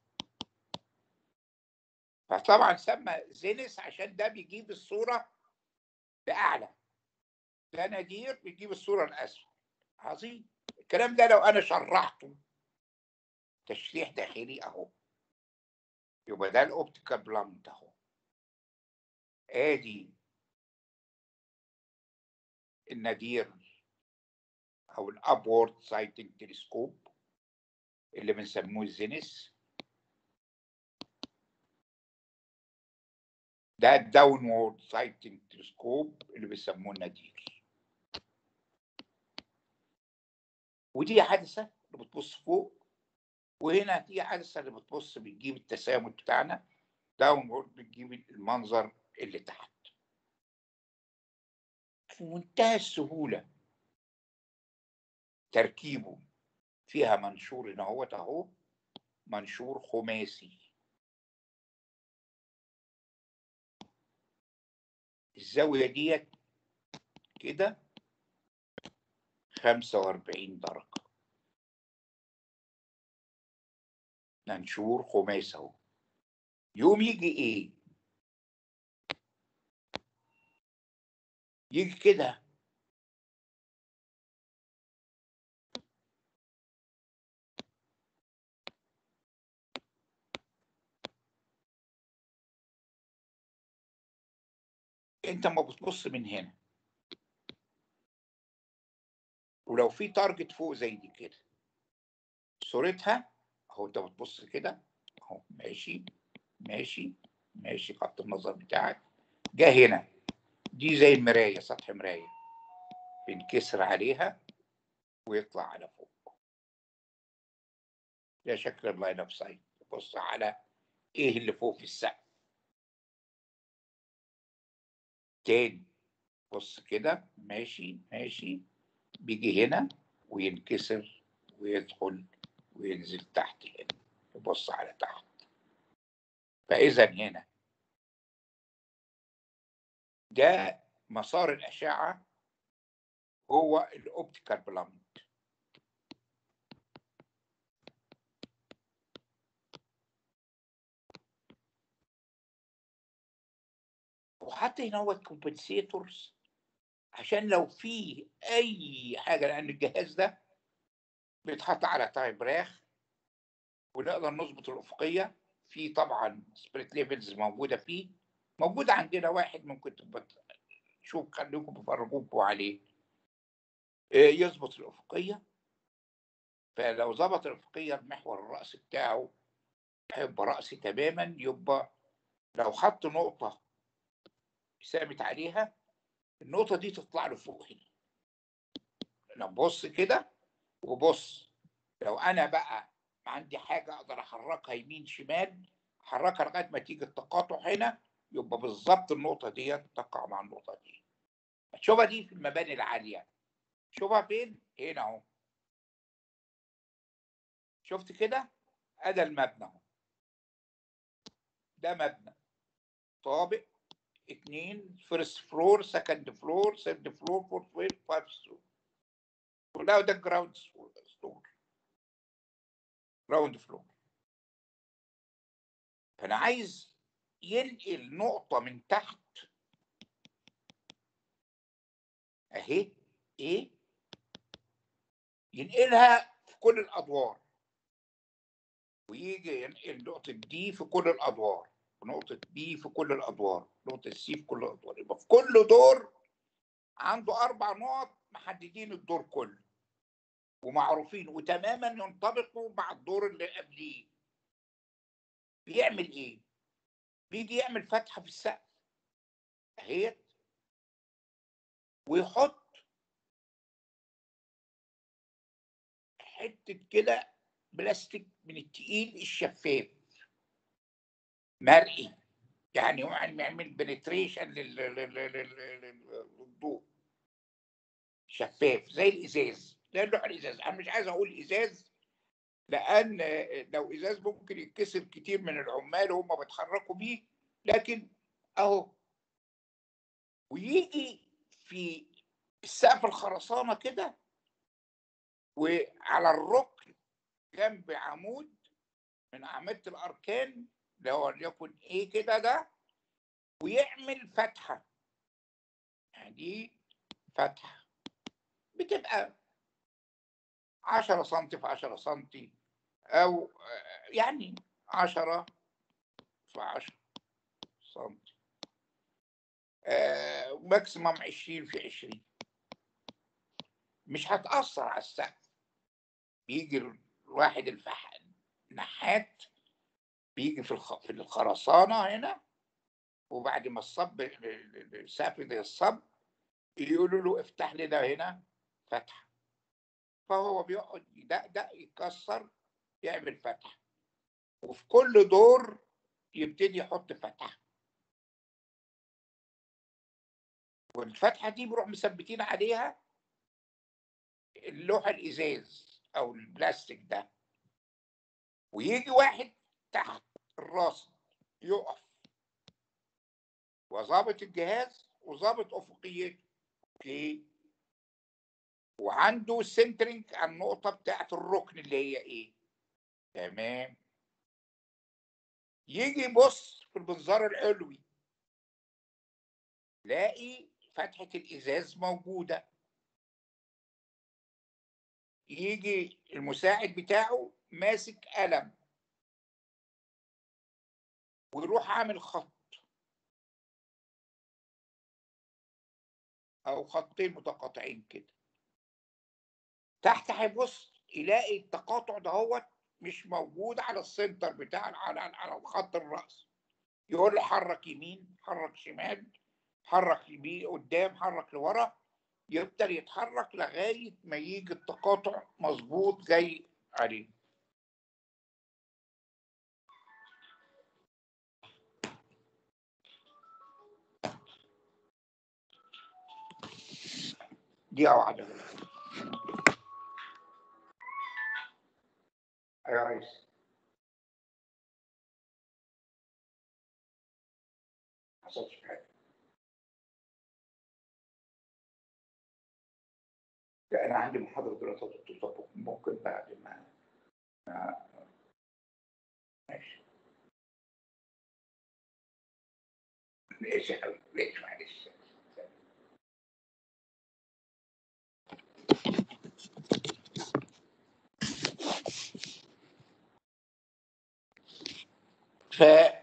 B: فطبعا سمى زينس عشان ده بيجيب الصورة لأعلى ده نادير بيجيب الصورة الأسفل عظيم الكلام ده لو أنا شرحته تشريح داخلي أهو يبقى ده الأوبتيكال بلانت أهو آدي النادير أو الأبورد سايتنج تلسكوب اللي بنسموه الزينس ده الداون وورد سايتنج تلسكوب اللي بيسموه النادير ودي عدسه اللي بتبص فوق وهنا دي عدسه اللي بتبص بتجيب التسامت بتاعنا داون وورد بتجيب المنظر اللي تحت في منتهى السهوله تركيبه فيها منشور هنا هو اهو منشور خماسي الزاوية ديت كده خمسة وأربعين درجة منشور خماسي اهو يوم يجي ايه يجي كده انت ما بتبص من هنا ولو في تارجت فوق زي دي كده صورتها اهو انت بتبص كده اهو ماشي ماشي ماشي خط النظر بتاعك جه هنا دي زي المرايه سطح مرايه بنكسر عليها ويطلع على فوق ده شكل اللاين اوف سايت بص على ايه اللي فوق في السقف تاني بص كده ماشي ماشي بيجي هنا وينكسر ويدخل وينزل تحت هنا يبص على تحت فإذا هنا ده مسار الأشعة هو الأوبتيكال بلانت وحتى هنا هو الكومبنسيتورز عشان لو في اي حاجه لان الجهاز ده بيتحط على تايم راخ ونقدر نظبط الافقيه في طبعا سبريت ليفلز موجوده فيه موجود عندنا واحد ممكن تبقى شوف خليكم بفرجوكم عليه يظبط الافقيه فلو ظبط الافقيه المحور الرأسي بتاعه هيبقى رأسي تماما يبقى لو حط نقطه ثابت عليها النقطة دي تطلع له فوق هنا لما بص كده وبص لو أنا بقى عندي حاجة أقدر أحركها يمين شمال أحركها لغاية ما تيجي التقاطع هنا يبقى بالظبط النقطة دي تقع مع النقطة دي تشوفها دي في المباني العالية شوفها فين؟ هنا أهو شفت كده؟ أدا المبنى أهو ده مبنى طابق اتنين فيرست فلور سكند فلور ثيرد فلور فورث فلور فايف فلور كلها ده جراوند ستور جراوند فلور فانا عايز ينقل نقطة من تحت اهي ايه ينقلها في كل الادوار ويجي ينقل نقطة دي في كل الادوار ونقطة بي في كل الأدوار نقطة سي في كل الأدوار يبقى في كل دور عنده أربع نقط محددين الدور كله ومعروفين وتماما ينطبقوا مع الدور اللي قبليه بيعمل إيه؟ بيجي يعمل فتحة في السقف أهيت ويحط حتة كده بلاستيك من التقيل الشفاف مرئي يعني يعمل بنتريشن للضوء شفاف زي الازاز زي اللوح الازاز انا مش عايز اقول ازاز لان لو ازاز ممكن يتكسر كتير من العمال هم بيتحركوا بيه لكن اهو ويجي في السقف الخرسانه كده وعلى الركن جنب عمود من اعمده الاركان اللي هو ليكن ايه كده ده ويعمل فتحه يعني دي فتحه بتبقى 10 سم في 10 سم او آه، يعني 10 في 10 سم آه، ماكسيمم 20 في 20 مش هتأثر على السقف بيجي الواحد الفح نحات بيجي في الخ... في الخرسانة هنا وبعد ما الصب السقف ده الصب يقولوا له افتح لنا هنا فتحة فهو بيقعد يدقدق يكسر يعمل فتحة وفي كل دور يبتدي يحط فتحة والفتحة دي بيروح مثبتين عليها اللوح الإزاز أو البلاستيك ده ويجي واحد تحت الراس يقف وظابط الجهاز وظابط أفقيته اوكي وعنده سنترنج على النقطة بتاعت الركن اللي هي ايه تمام يجي يبص في المنظار العلوي لاقي فتحة الإزاز موجودة يجي المساعد بتاعه ماسك قلم ويروح عامل خط او خطين متقاطعين كده تحت هيبص يلاقي التقاطع دهوت مش موجود على السنتر بتاع على على خط الراس يقول له حرك يمين حرك شمال حرك يمين قدام حرك لورا يفضل يتحرك لغايه ما يجي التقاطع مظبوط جاي عليه دي واحدة يا ريس حصلش حاجة لا أنا عندي محاضرة دلوقتي يا دكتور طب ممكن بعد ما ما- ماشي ليش يا حبيبي ليش معلش ف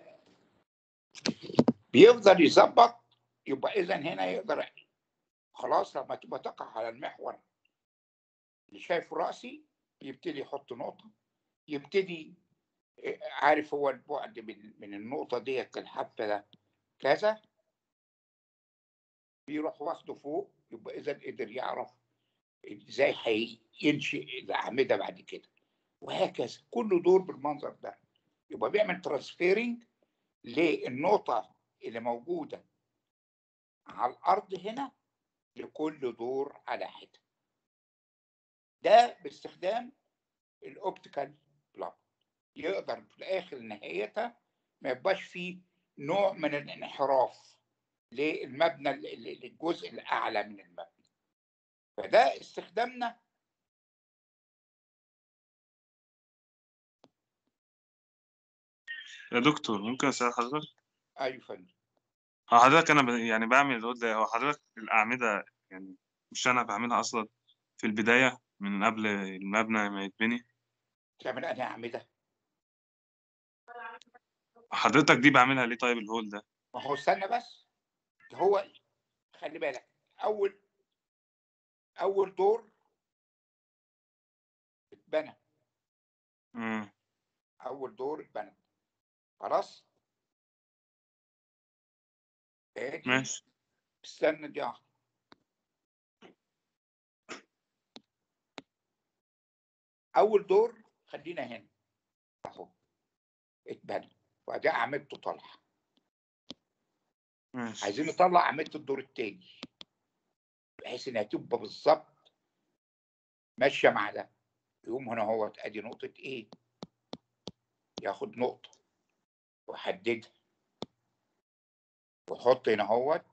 B: بيفضل يظبط يبقى اذا هنا يقدر خلاص لما تبقى تقع على المحور اللي شايفه راسي يبتدي يحط نقطه يبتدي عارف هو البعد من من النقطه ديت للحافه ده كذا بيروح واخده فوق يبقى اذا قدر يعرف ازاي هينشئ الاعمده بعد كده وهكذا كل دور بالمنظر ده يبقى بيعمل ترانسفيرنج للنقطة اللي موجودة على الأرض هنا لكل دور على حدة ده باستخدام الأوبتيكال بلوك يقدر في الآخر نهايتها ما يبقاش فيه نوع من الانحراف للمبنى ال- ال- الجزء الأعلى من المبنى فده استخدامنا
D: يا دكتور ممكن اسال حضرتك
B: أيوة فندم
D: هو حضرتك انا ب... يعني بعمل الهود ده هو حضرتك الاعمده يعني مش انا بعملها اصلا في البدايه من قبل المبنى ما يتبني
B: تعمل أنا أعمدة
D: حضرتك دي بعملها ليه طيب الهول ده
B: ما هو استنى بس هو خلي بالك اول اول دور اتبنى
D: امم
B: اول دور اتبنى خلاص ادي
D: ماشي
B: استنى دي واحدة. اول دور خلينا هنا اهو اتبنى وبعدين عملته طلع
D: ماشي
B: عايزين نطلع عملت الدور التاني بحيث انها تبقى بالظبط ماشيه مع ده يقوم هنا هو ادي نقطة ايه ياخد نقطة ويحددها ويحط هنا هو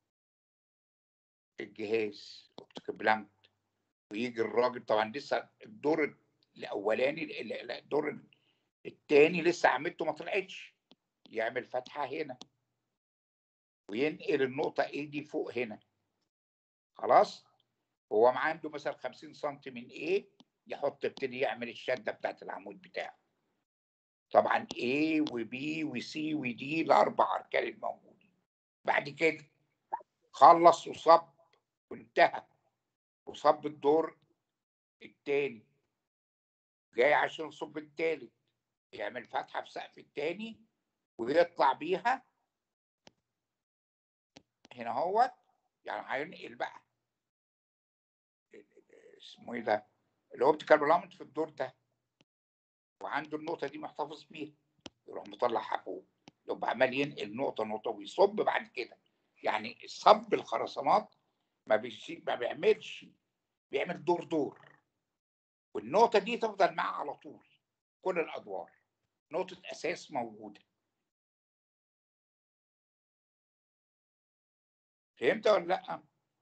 B: الجهاز اوبتيك بلانك ويجي الراجل طبعا لسه الدور الاولاني ال- ال- الدور الثاني لسه عملته ما طلعتش يعمل فتحة هنا وينقل النقطة ايه دي فوق هنا خلاص هو معاه عنده مثلا 50 سم من ايه يحط يبتدي يعمل الشدة بتاعت العمود بتاعه طبعا A و B و C و D الأربع أركان الموجودين بعد كده خلص وصب وانتهى وصب الدور التاني جاي عشان يصب التالت يعمل فتحة في سقف التاني ويطلع بيها هنا هو يعني هينقل بقى اسمه ايه ده الاوبتيكال بلامنت في الدور ده وعنده النقطة دي محتفظ بيها يروح مطلعها فوق يبقى عمال ينقل نقطة نقطة ويصب بعد كده يعني صب الخرسانات ما بيسيب ما بيعملش بيعمل دور دور والنقطة دي تفضل معاه على طول كل الأدوار نقطة أساس موجودة فهمت ولا لأ؟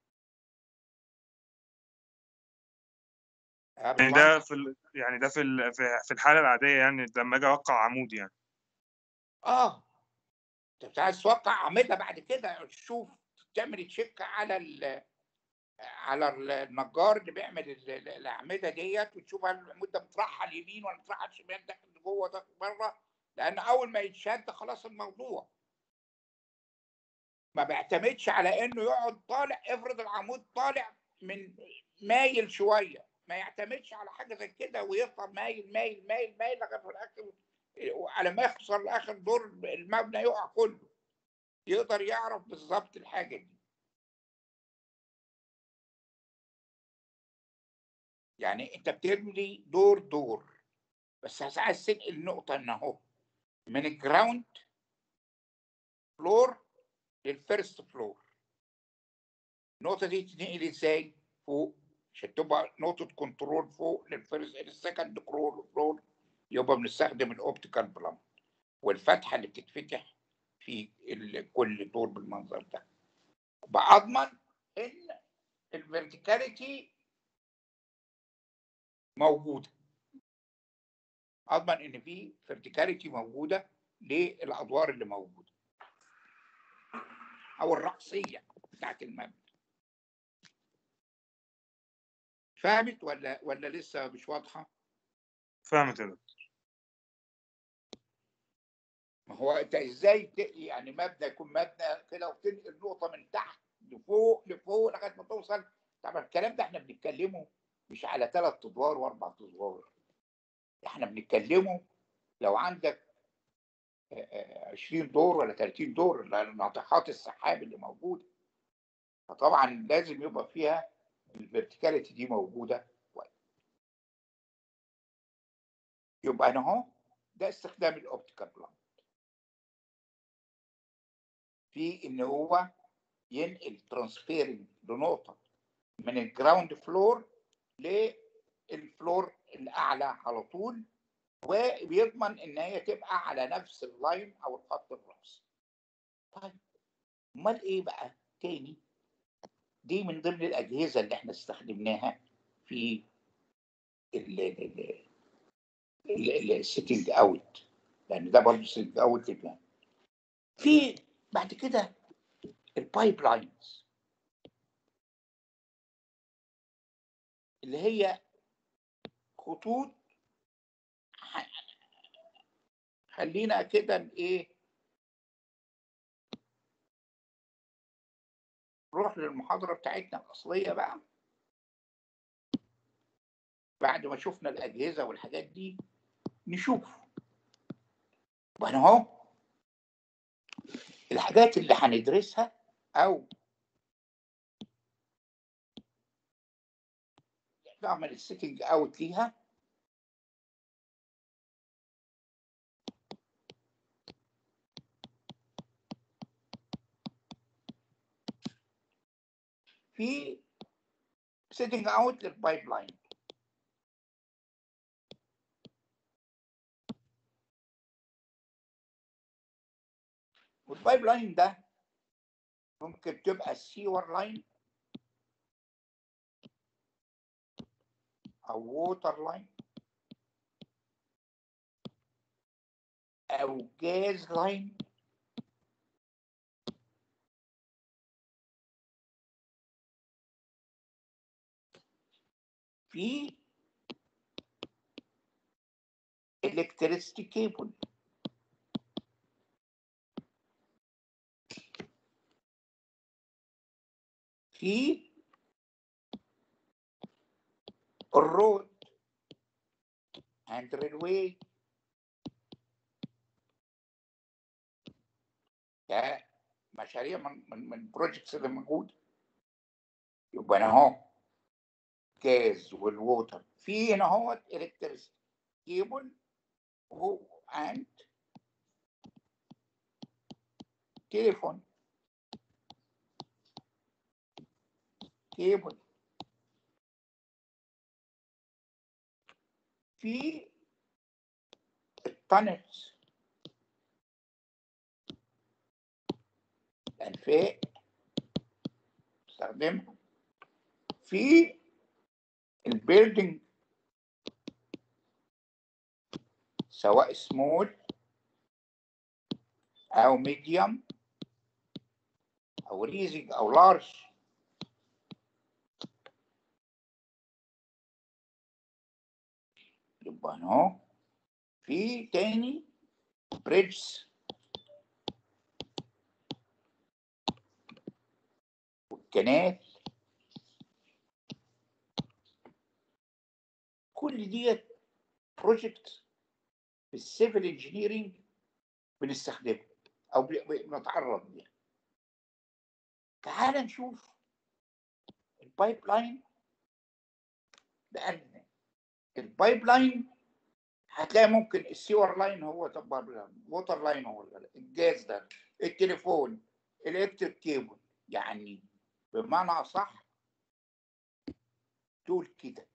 B: يا
D: يعني
B: بالله.
D: ده في ال... يعني ده في ال... في- في الحالة العادية يعني لما اجي اوقع عمود يعني
B: اه انت عايز توقع اعملها بعد كده شوف تعمل تشيك على ال على النجار اللي بيعمل ال- ال- الاعمده ديت وتشوف هل العمود ده مترحل يمين ولا مترحل شمال داخل جوه داخل بره لان اول ما يتشد خلاص الموضوع ما بيعتمدش على انه يقعد طالع افرض العمود طالع من مايل شويه ما يعتمدش على حاجه زي كده ويفضل مايل مايل مايل مايل لغايه في الاخر وعلى ما يخسر لاخر دور المبنى يقع كله يقدر يعرف بالظبط الحاجه دي يعني انت بتبني دور دور بس عايز تنقل نقطه ان اهو من الجراوند فلور للفيرست فلور النقطه دي تتنقل ازاي فوق عشان تبقى نقطه كنترول فوق للفيرست السكند فلور يبقى بنستخدم الاوبتيكال بلان والفتحه اللي بتتفتح في ال- كل دور بالمنظر ده بأضمن ان الفيرتيكاليتي موجوده اضمن ان في فيرتيكاليتي موجوده للادوار اللي موجوده او الرأسيه بتاعت المبنى فهمت ولا ولا لسه مش واضحه
D: فاهمت كده
B: ما هو انت ازاي ت- يعني مبنى يكون مبنى كده وتنقل نقطه من تحت لفوق لفوق لغايه ما توصل طبعا الكلام ده احنا بنتكلمه مش على ثلاث ادوار واربع ادوار احنا بنتكلمه لو عندك آه، آه، 20 دور ولا 30 دور لأن ناطحات السحاب اللي موجوده فطبعا لازم يبقى فيها الفيرتيكاليتي دي موجوده كويس. يبقى انا اهو ده استخدام الاوبتيكال بلان في ان هو ينقل ترانسفيرنج لنقطه من الجراوند فلور للفلور الاعلى على طول وبيضمن ان هي تبقى على نفس اللاين او الخط الرأسي. طيب امال ايه بقى تاني؟ دي من ضمن الاجهزه اللي احنا استخدمناها في السيتنج اوت لان ده برضه سيتنج اوت في بعد كده البايب لاينز اللي هي خطوط ح- خلينا كده ايه نروح للمحاضرة بتاعتنا الأصلية بقى بعد ما شفنا الأجهزة والحاجات دي نشوف وانا اهو الحاجات اللي هندرسها أو نعمل السيتنج اوت ليها في سيتنج اوت للبايب لاين البايب لاين ده ممكن تبقى سيور لاين او ووتر لاين او جاز لاين في electricity cable في الرود and railway ده مشاريع من من من البروجكتس اللي موجوده يبقى انا اهو جاز والووتر في هنا اهو الكتريسيتي كيبل هو اند تليفون كيبل في التانلز الأنفاق استخدمها في البيلدينج سواء سمول أو ميديوم أو ريزنج أو لارج يبقى اهو في تاني بريدجز والكنال كل ديت بروجكت في السيفل انجينيرنج بنستخدمه او ب- ب- بنتعرض ليها تعال نشوف البايب لاين لان البايب لاين هتلاقي ممكن السيور لاين هو طب ووتر لاين هو الجاز ده التليفون الالكتريك كيبل يعني بمعنى صح دول كده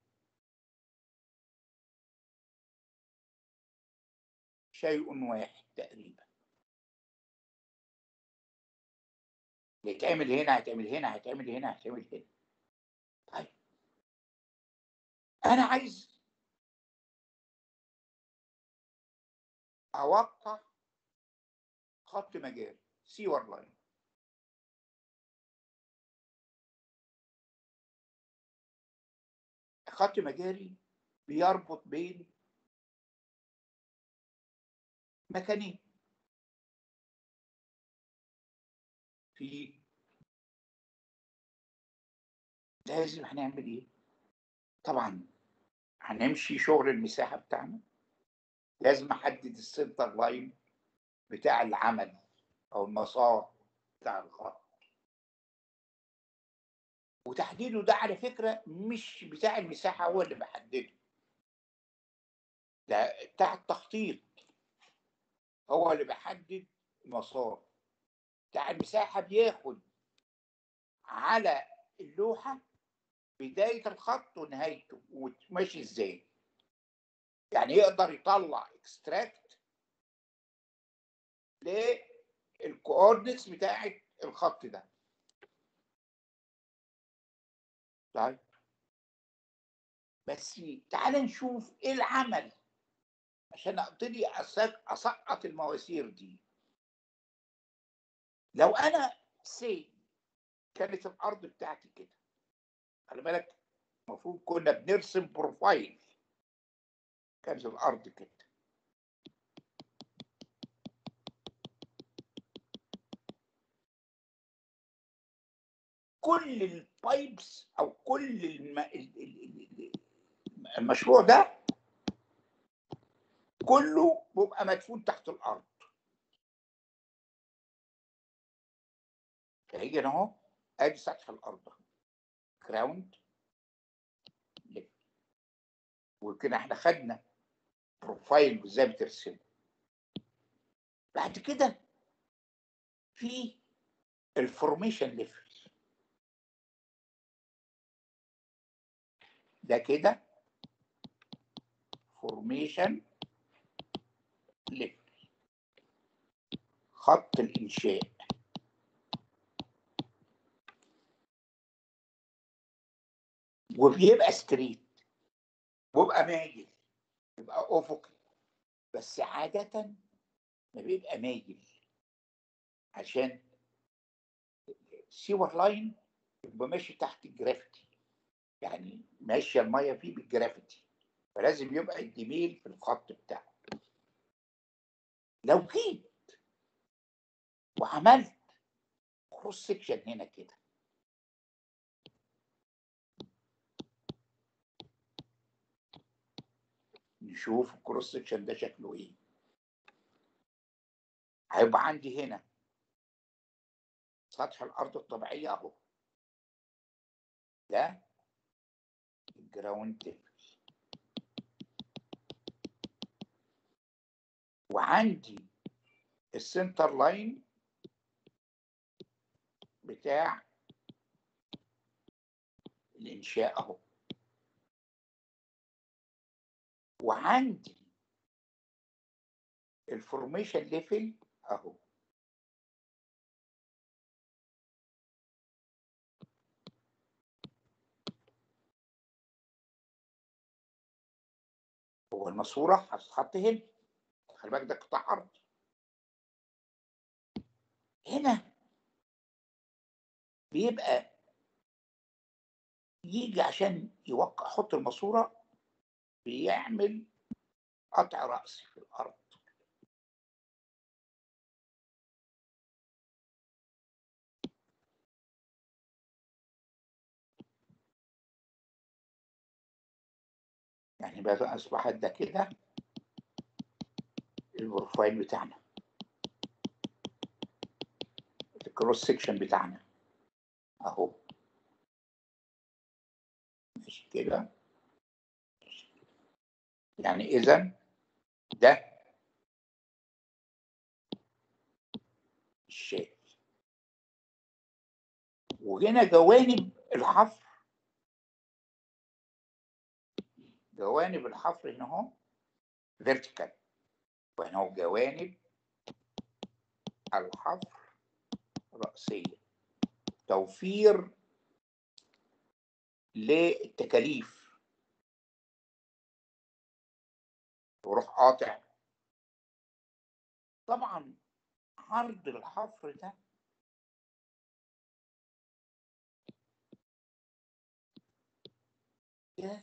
B: شيء واحد تقريبا يتعمل هنا هيتعمل هنا هيتعمل هنا هيتعمل هنا طيب انا عايز اوقع خط مجاري سيور لاين خط مجاري بيربط بين مكانين في لازم هنعمل ايه طبعا هنمشي شغل المساحه بتاعنا لازم احدد السنتر لاين بتاع العمل او المسار بتاع الخط وتحديده ده على فكره مش بتاع المساحه هو اللي بحدده ده بتاع التخطيط هو اللي بيحدد المسار بتاع المساحه بياخد على اللوحه بدايه الخط ونهايته وماشي ازاي يعني يقدر يطلع اكستراكت للكوردنتس بتاعه الخط ده طيب بس تعال نشوف ايه العمل عشان ابتدي أسق- اسقط المواسير دي لو انا سي كانت الارض بتاعتي كده خلي بالك المفروض كنا بنرسم بروفايل كانت الارض كده كل البايبس او كل الم... ال- ال- ال- ال- المشروع ده كله بيبقى مدفون تحت الارض هيجي هنا اهو ادي سطح الارض جراوند وكده احنا خدنا بروفايل ازاي بترسمه بعد كده في الفورميشن ليفل ده كده فورميشن ليفل خط الإنشاء وبيبقى ستريت وبيبقى مايل بيبقى أفقي بس عادة ما بيبقى مايل عشان السيور لاين يبقى ماشي تحت الجرافيتي يعني ماشية المية فيه بالجرافيتي فلازم يبقى الديميل في الخط بتاعه لو جيت وعملت كروس سكشن هنا كده نشوف الكروس سكشن ده شكله ايه هيبقى عندي هنا سطح الارض الطبيعيه اهو ده الجراوند ليفل وعندي السنتر لاين بتاع الانشاء اهو وعندي الفورميشن ليفل اهو هو الماسوره هتتحط هنا خلي بالك ده قطاع ارض هنا بيبقى يجي عشان يوقع يحط الماسوره بيعمل قطع رأسي في الأرض يعني بقى أصبحت ده كده البروفايل بتاعنا الكروس سيكشن بتاعنا أهو ماشي كده يعني إذا ده الشيء وهنا جوانب الحفر جوانب الحفر هنا اهو فيرتيكال وهنا اهو جوانب الحفر رأسية توفير للتكاليف وروح قاطع طبعا عرض الحفر ده ده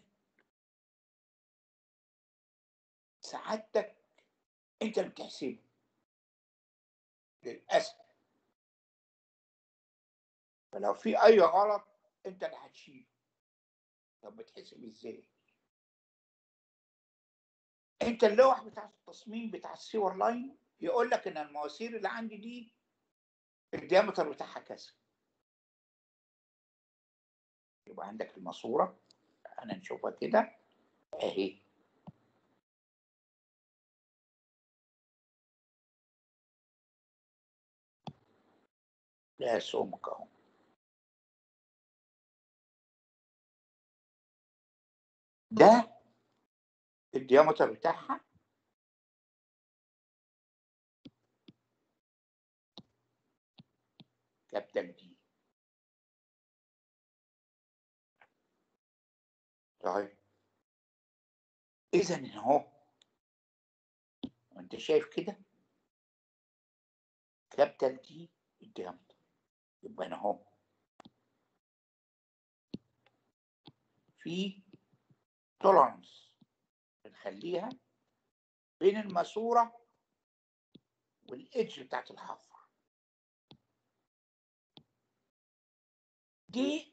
B: سعادتك انت اللي بتحسبه للاسف فلو في اي غلط انت اللي هتشيله طب بتحسب ازاي انت اللوح بتاع التصميم بتاع السيور لاين يقول لك ان المواسير اللي عندي دي الديامتر بتاعها كذا يبقى عندك الماسوره انا نشوفها كده اهي لها سمك اهو ده الديامتر بتاعها كابتن دي طيب اذا اهو انت شايف كده كابتن دي الديامتر يبقى انا اهو في تولرنس بنخليها بين الماسوره والايدج بتاعت الحفر دي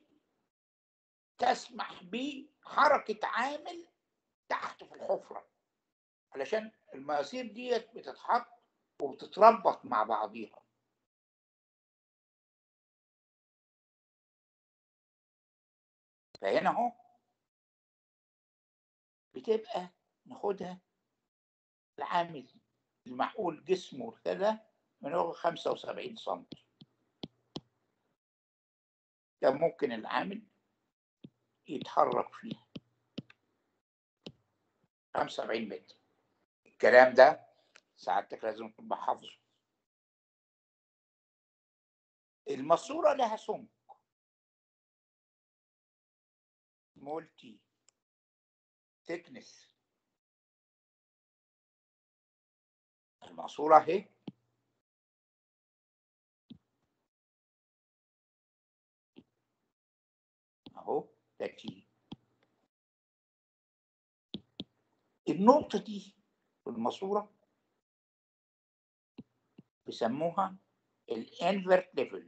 B: تسمح بحركه عامل تحت في الحفره علشان المواسير ديت بتتحط وبتتربط مع بعضيها فهنا اهو بتبقى ناخدها العامل المعقول جسمه كده من هو 75 سم ده ممكن العامل يتحرك فيها 75 متر الكلام ده سعادتك لازم تبقى حافظه الماسورة لها سمك مولتي thickness الماسورة اهي اهو ده تي النقطة دي في الماسورة بيسموها الانفرت ليفل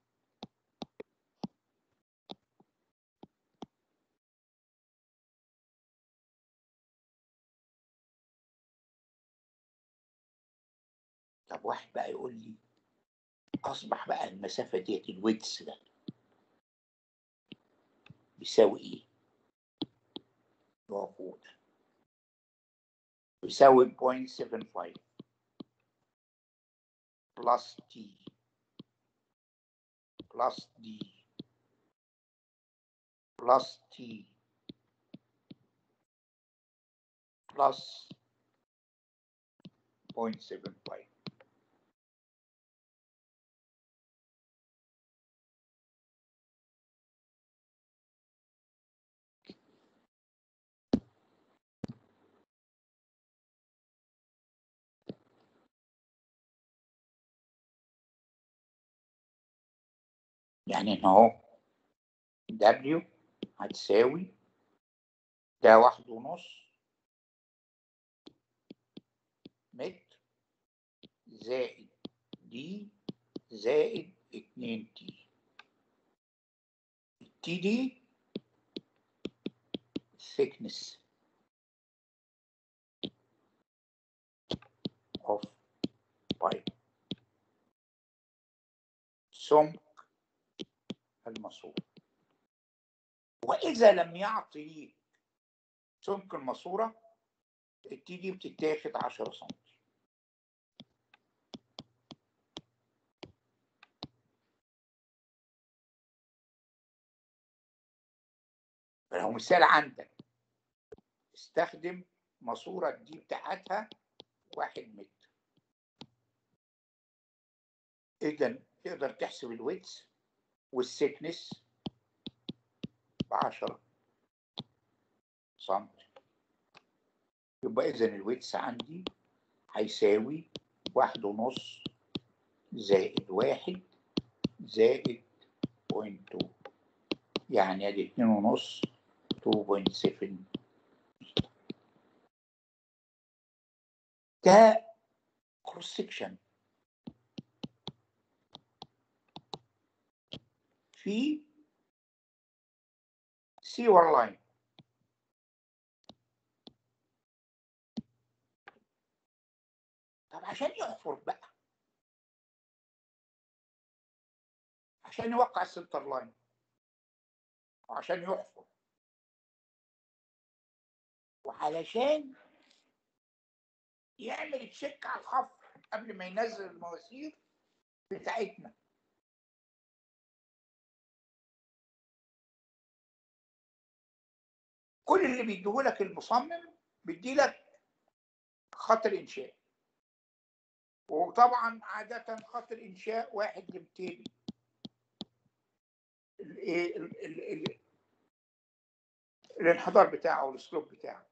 B: طب واحد بقى يقول لي اصبح بقى المسافة ديت الويدث ده بيساوي ايه؟ هو فوق ده بيساوي 0.75 بلس تي بلس دي بلس تي بلس 0.75 يعني ان اهو W هتساوي ده واحد ونص متر زائد دي زائد اتنين تي التي دي thickness of pipe سمك الماسورة وإذا لم يعطي ليك سمك الماسورة التي دي بتتاخد 10 سم فلو مثال عندك استخدم ماسورة دي بتاعتها واحد متر إذا تقدر تحسب الويتس والسيكنس بعشرة سنتي يبقى إذا الويتس عندي هيساوي واحد ونص زائد واحد زائد بوينت تو يعني ادي اتنين ونص 2.7 ده كروس سكشن في سيور لاين طب عشان يحفر بقى عشان يوقع السنتر لاين وعشان يحفر وعلشان يعمل تشيك على الحفر قبل ما ينزل المواسير بتاعتنا كل اللي بيديهولك المصمم بيديلك خط الانشاء وطبعا عادة خط الانشاء واحد ل 200 الايه ال- ال- ال- الانحدار بتاعه والسلوب بتاعه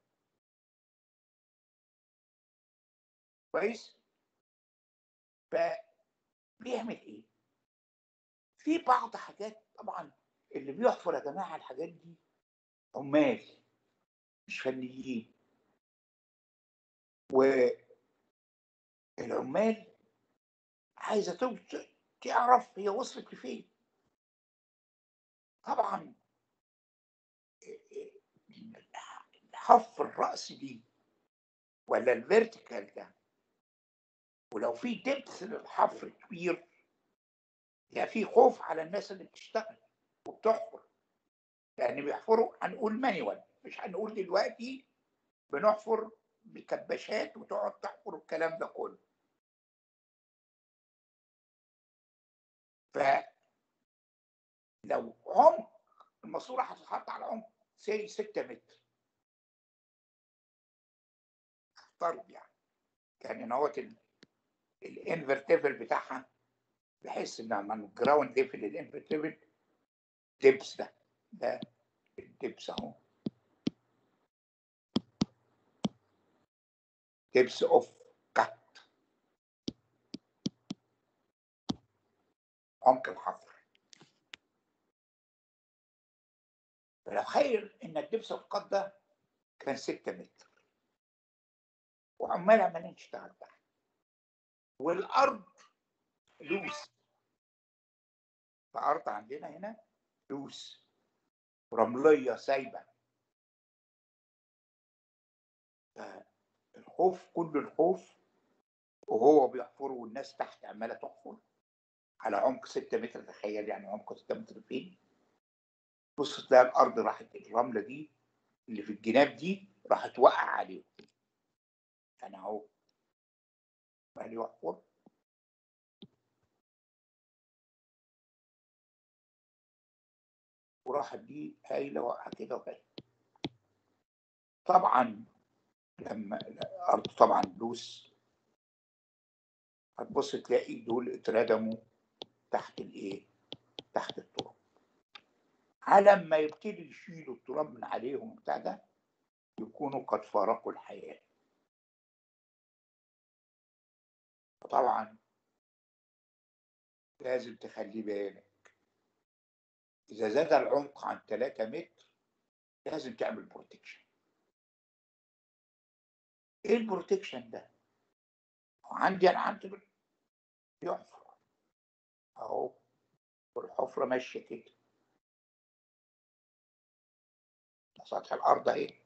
B: كويس فبيعمل ايه في بعض حاجات طبعا اللي بيحفر يا جماعه الحاجات دي عمال مش فنيين والعمال عايزه تو- تعرف هي وصلت لفين طبعا حف الرأس دي ولا الفيرتيكال ده ولو في دبث للحفر كبير يبقى في خوف على الناس اللي بتشتغل وبتحفر لان بيحفروا هنقول مانيوال مش هنقول دلوقتي بنحفر بكباشات وتقعد تحفر الكلام ده كله فلو عمق الماسوره هتتحط على عمق سي 6 متر افترض يعني كان نوت الانفرتيفل بتاعها بحيث ان من جراوند ليفل للانفيت ليفل دبس ده ده الدبس اهو دبس اوف كات عمق الحفر تخيل ان الدبس اوف كات ده كان 6 متر وعمال عمالين نشتغل تحت والارض لوس الارض عندنا هنا لوس رمليه سايبه الخوف كل الخوف وهو بيحفر والناس تحت عماله تحفر على عمق 6 متر تخيل يعني عمق 6 متر فين بص تلاقي الارض راحت الرمله دي اللي في الجناب دي راحت وقع عليهم انا اهو عمال يحفر وراحت دي هايله واقعه كده وهايله طبعا لما الارض طبعا لوس هتبص تلاقي دول اتردموا تحت الايه تحت التراب على ما يبتدي يشيلوا التراب من عليهم بتاع ده يكونوا قد فارقوا الحياه طبعا لازم تخلي بالك اذا زاد العمق عن 3 متر لازم تعمل بروتكشن ايه البروتكشن ده عندي انا عندي يحفر اهو والحفره ماشيه كده سطح الارض اهي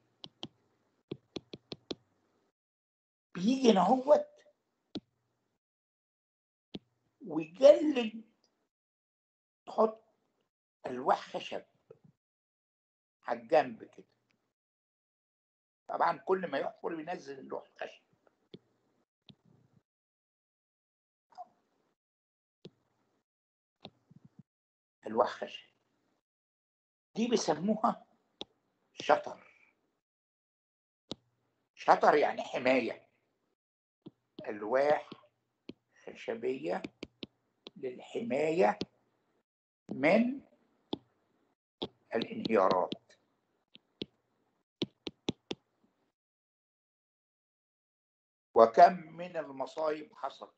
B: بيجي هنا اهوت ويجلد يحط الواح خشب على الجنب كده طبعا كل ما يحفر ينزل اللوح الخشب الواح خشب دي بيسموها شطر شطر يعني حماية ألواح خشبية للحماية من الانهيارات وكم من المصايب حصل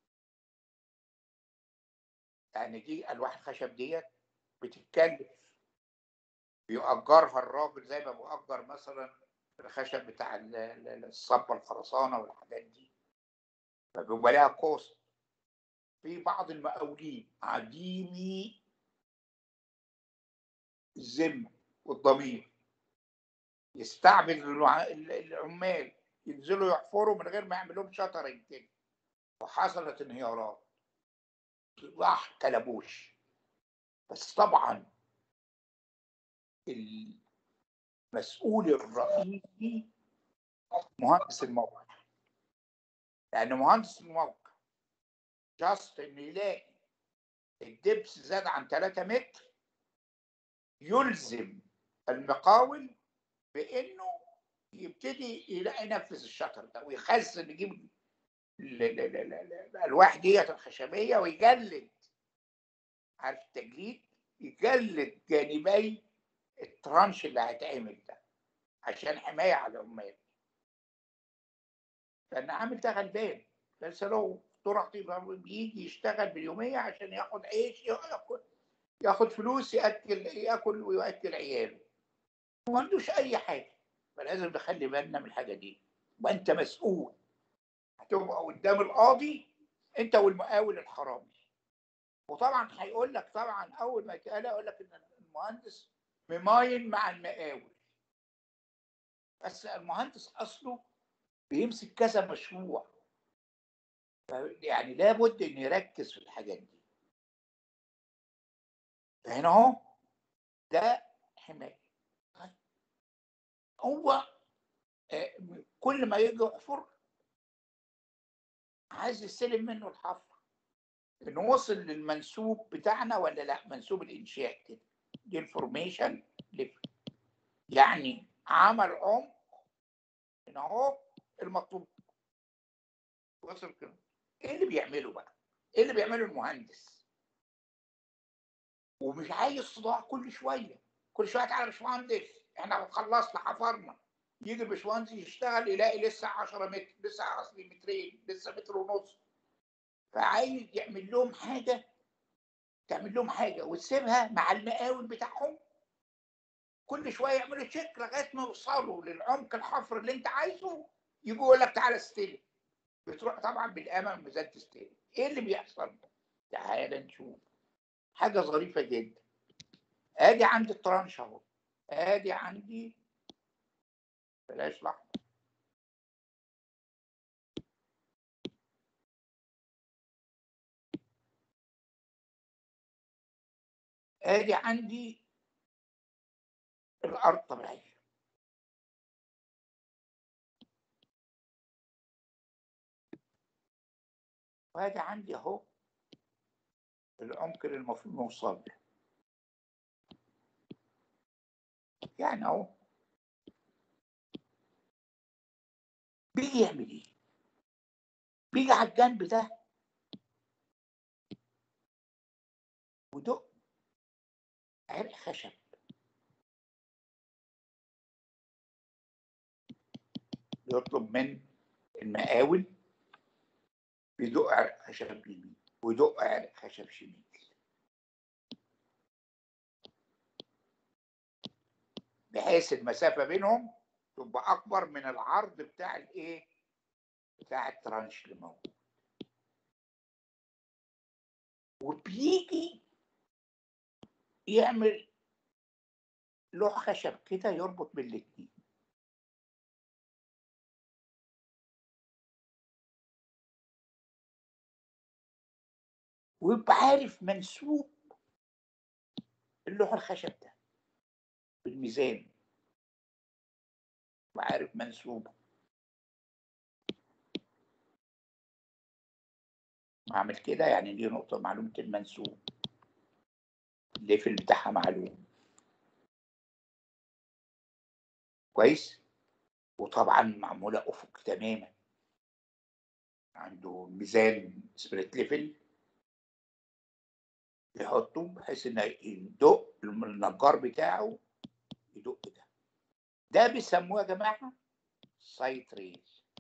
B: يعني دي الواح الخشب ديت بتتكلف بيأجرها الراجل زي ما بيأجر مثلا الخشب بتاع الصبة الخرسانة والحاجات دي فبيبقى لها كوست في بعض المقاولين عديمي الذمة والضمير يستعمل العمال ينزلوا يحفروا من غير ما يعمل لهم شطرنج كده وحصلت انهيارات راح كلبوش بس طبعا المسؤول الرئيسي مهندس الموقع لان مهندس الموقع جاست انه يلاقي الدبس زاد عن 3 متر يلزم المقاول بانه يبتدي يلاقي ينفذ الشطر ده ويخزن يجيب الالواح ديت الخشبيه ويجلد عارف التجليد يجلد جانبي الترانش اللي هيتعمل ده عشان حمايه على العمال لان عامل ده غلبان بس لو طرق بيجي يشتغل باليوميه عشان ياخد عيش ياخد ياخد فلوس ياكل ياكل وياكل عياله ما عندوش اي حاجه فلازم نخلي بالنا من الحاجه دي وانت مسؤول هتبقى قدام القاضي انت والمقاول الحرامي وطبعا هيقول لك طبعا اول ما يتقال يقول لك ان المهندس مماين مع المقاول بس المهندس اصله بيمسك كذا مشروع يعني لابد ان يركز في الحاجات دي فهنا اهو ده حمايه هو كل ما يجي يحفر عايز يستلم منه الحفر انه وصل للمنسوب بتاعنا ولا لا منسوب الانشاء كده دي انفورميشن يعني عمل عمق هنا اهو المطلوب وصل كده ايه اللي بيعمله بقى ايه اللي بيعمله المهندس ومش عايز صداع كل شويه كل شويه تعالى يا باشمهندس احنا خلصنا حفرنا يجي الباشمهندس يشتغل يلاقي لسه 10 متر لسه اصلي مترين لسه متر ونص فعايز يعمل لهم حاجه تعمل لهم حاجه وتسيبها مع المقاول بتاعهم كل شويه يعملوا تشيك لغايه ما يوصلوا للعمق الحفر اللي انت عايزه يجوا يقول لك تعالى استلم بتروح طبعا بالامل ميزان تستلم ايه اللي بيحصل؟ تعالى نشوف حاجه ظريفه جدا ادي عندي الترانش اهو ادي عندي بلاش لحظه ادي عندي الارض طبيعيه وادي عندي اهو العمق اللي المفروض نوصل له يعني اهو بيجي يعمل ايه؟ بيجي على الجنب ده ودق عرق خشب يطلب من المقاول بيدق عرق خشب يمين ويدق عرق خشب شمال بحيث المسافة بينهم تبقى أكبر من العرض بتاع الإيه؟ بتاع الترانش اللي موجود وبيجي يعمل لوح خشب كده يربط بين الاتنين ويبقى عارف منسوب اللوح الخشب ده بالميزان وعارف منسوبه اعمل كده يعني دي نقطة معلومة المنسوب الليفل بتاعها معلوم كويس وطبعا معمولة أفق تماما عنده ميزان سبريت ليفل يحطه بحيث ان يدق النجار بتاعه يدق ده ده بيسموه يا جماعه سايت ريل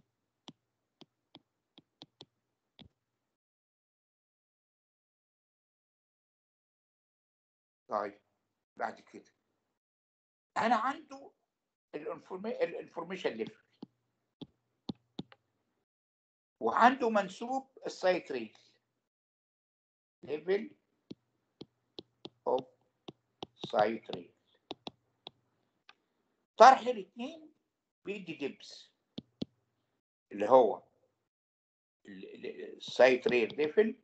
B: طيب بعد كده انا عنده الانفورميشن ليفل وعنده منسوب السايت ريل ليفل اوف سايت ريل طرح الاثنين بيدي دبس اللي هو السايت ريل ليفل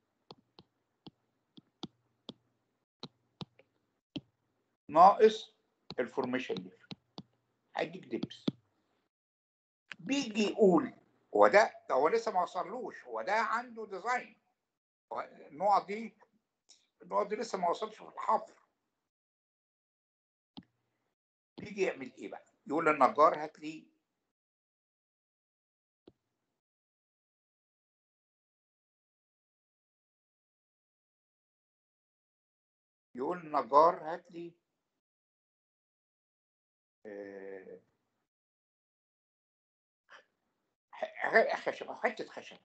B: ناقص الفورميشن ليفل هيديك دبس بيجي يقول هو ده هو لسه ما وصلوش هو ده عنده ديزاين النقط دي النقط دي لسه ما وصلش في الحفر بيجي يعمل ايه بقى يقول للنجار هات لي يقول للنجار هات لي آه، خشبه حته خشبه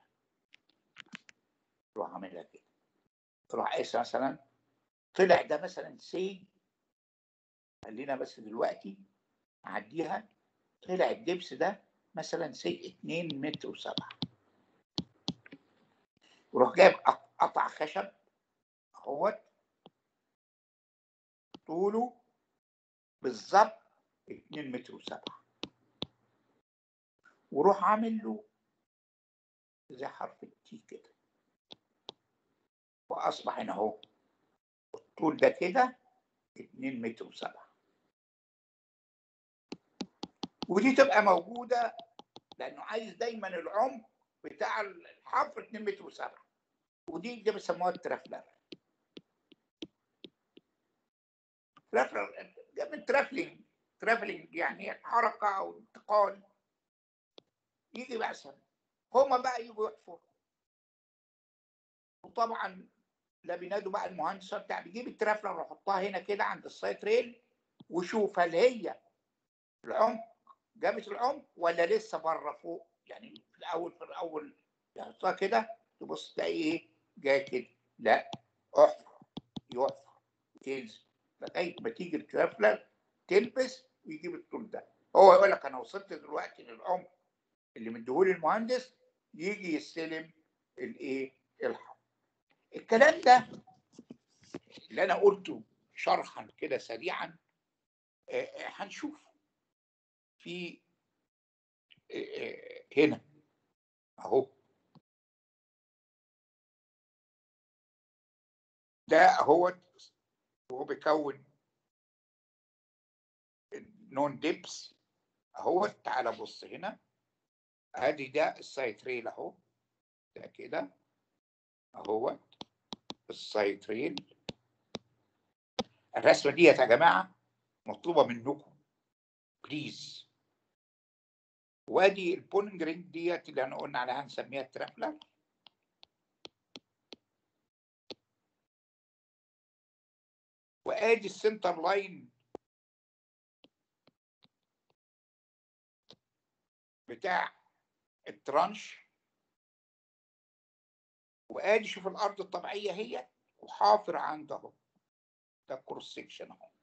B: روح عاملها كده تروح قايس مثلا طلع ده مثلا سي خلينا بس دلوقتي نعديها طلع الدبس ده مثلا سي 2 متر وسبعة وروح جايب قط- قطع خشب اهوت طوله بالظبط 2 متر وسبعة وروح عامل له زي حرف التي كده واصبح هنا اهو الطول ده كده 2 متر وسبعة ودي تبقى موجودة لأنه عايز دايما العمق بتاع الحفر 2 متر وسبعة ودي دي بيسموها الترافلر ترافلر ده من ترافلينج ترافلينج يعني حركة أو انتقال يجي مثلا هما بقى يجوا يحفروا وطبعا لا بينادوا بقى المهندس بتاع بيجيب الترافلر ويحطها هنا كده عند السايت ريل وشوف هل هي العمق جابت العمق ولا لسه بره فوق يعني في الاول في الاول يحطها كده تبص تلاقي ايه جاي كده لا احفر يحفر تنزل لغايه ما تيجي الترافلر تلبس ويجيب الطول ده هو يقول لك انا وصلت دلوقتي للعمق اللي مديهولي المهندس يجي يستلم الايه الحق الكلام ده اللي انا قلته شرحا كده سريعا آه، آه، هنشوف في آه، آه، هنا اهو ده هو هو بيكون نون ديبس اهو تعالى بص هنا ادي ده السايت ريل اهو ده كده اهو السايت ريل الرسمه ديت يا جماعه مطلوبه منكم بليز وادي البولنج رينج ديت اللي انا قلنا عليها هنسميها الترافلر وادي السنتر لاين بتاع الترانش وادي شوف الارض الطبيعيه هي وحافر عند اهو ده كروس سيكشن اهو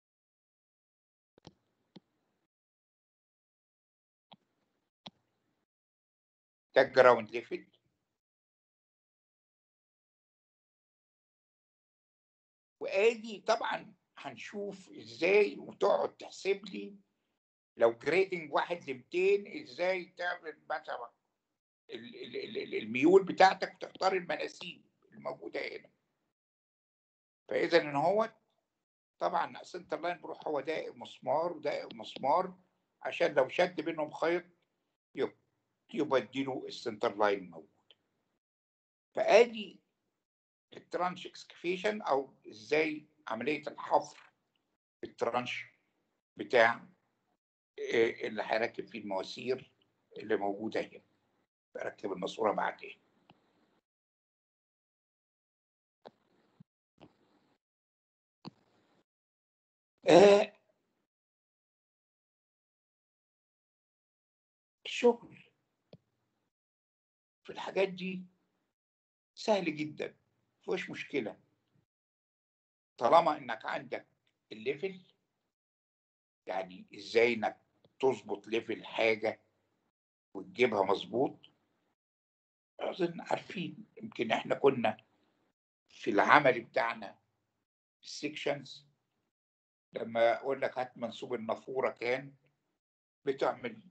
B: ده الجراوند ليفل وادي طبعا هنشوف ازاي وتقعد تحسب لي لو جريدنج واحد ل 200 ازاي تعمل مثلا ال- ال- ال- ال- الميول بتاعتك تختار المناسيب الموجوده هنا فاذا ان هو طبعا سنتر لاين بروح هو دائق مسمار ودائق مسمار عشان لو شد بينهم خيط يب- يبقى اديله السنتر لاين موجود فادي الترانش اكسكفيشن او ازاي عمليه الحفر الترانش بتاع إيه اللي هيركب فيه المواسير اللي موجوده هنا بركب الماسوره بعدين آه الشغل في الحاجات دي سهل جدا مفيهوش مشكله طالما انك عندك الليفل يعني ازاي انك تظبط ليفل حاجه وتجيبها مظبوط اظن عارفين يمكن احنا كنا في العمل بتاعنا في السكشنز لما اقول لك هات منسوب النافوره كان بتعمل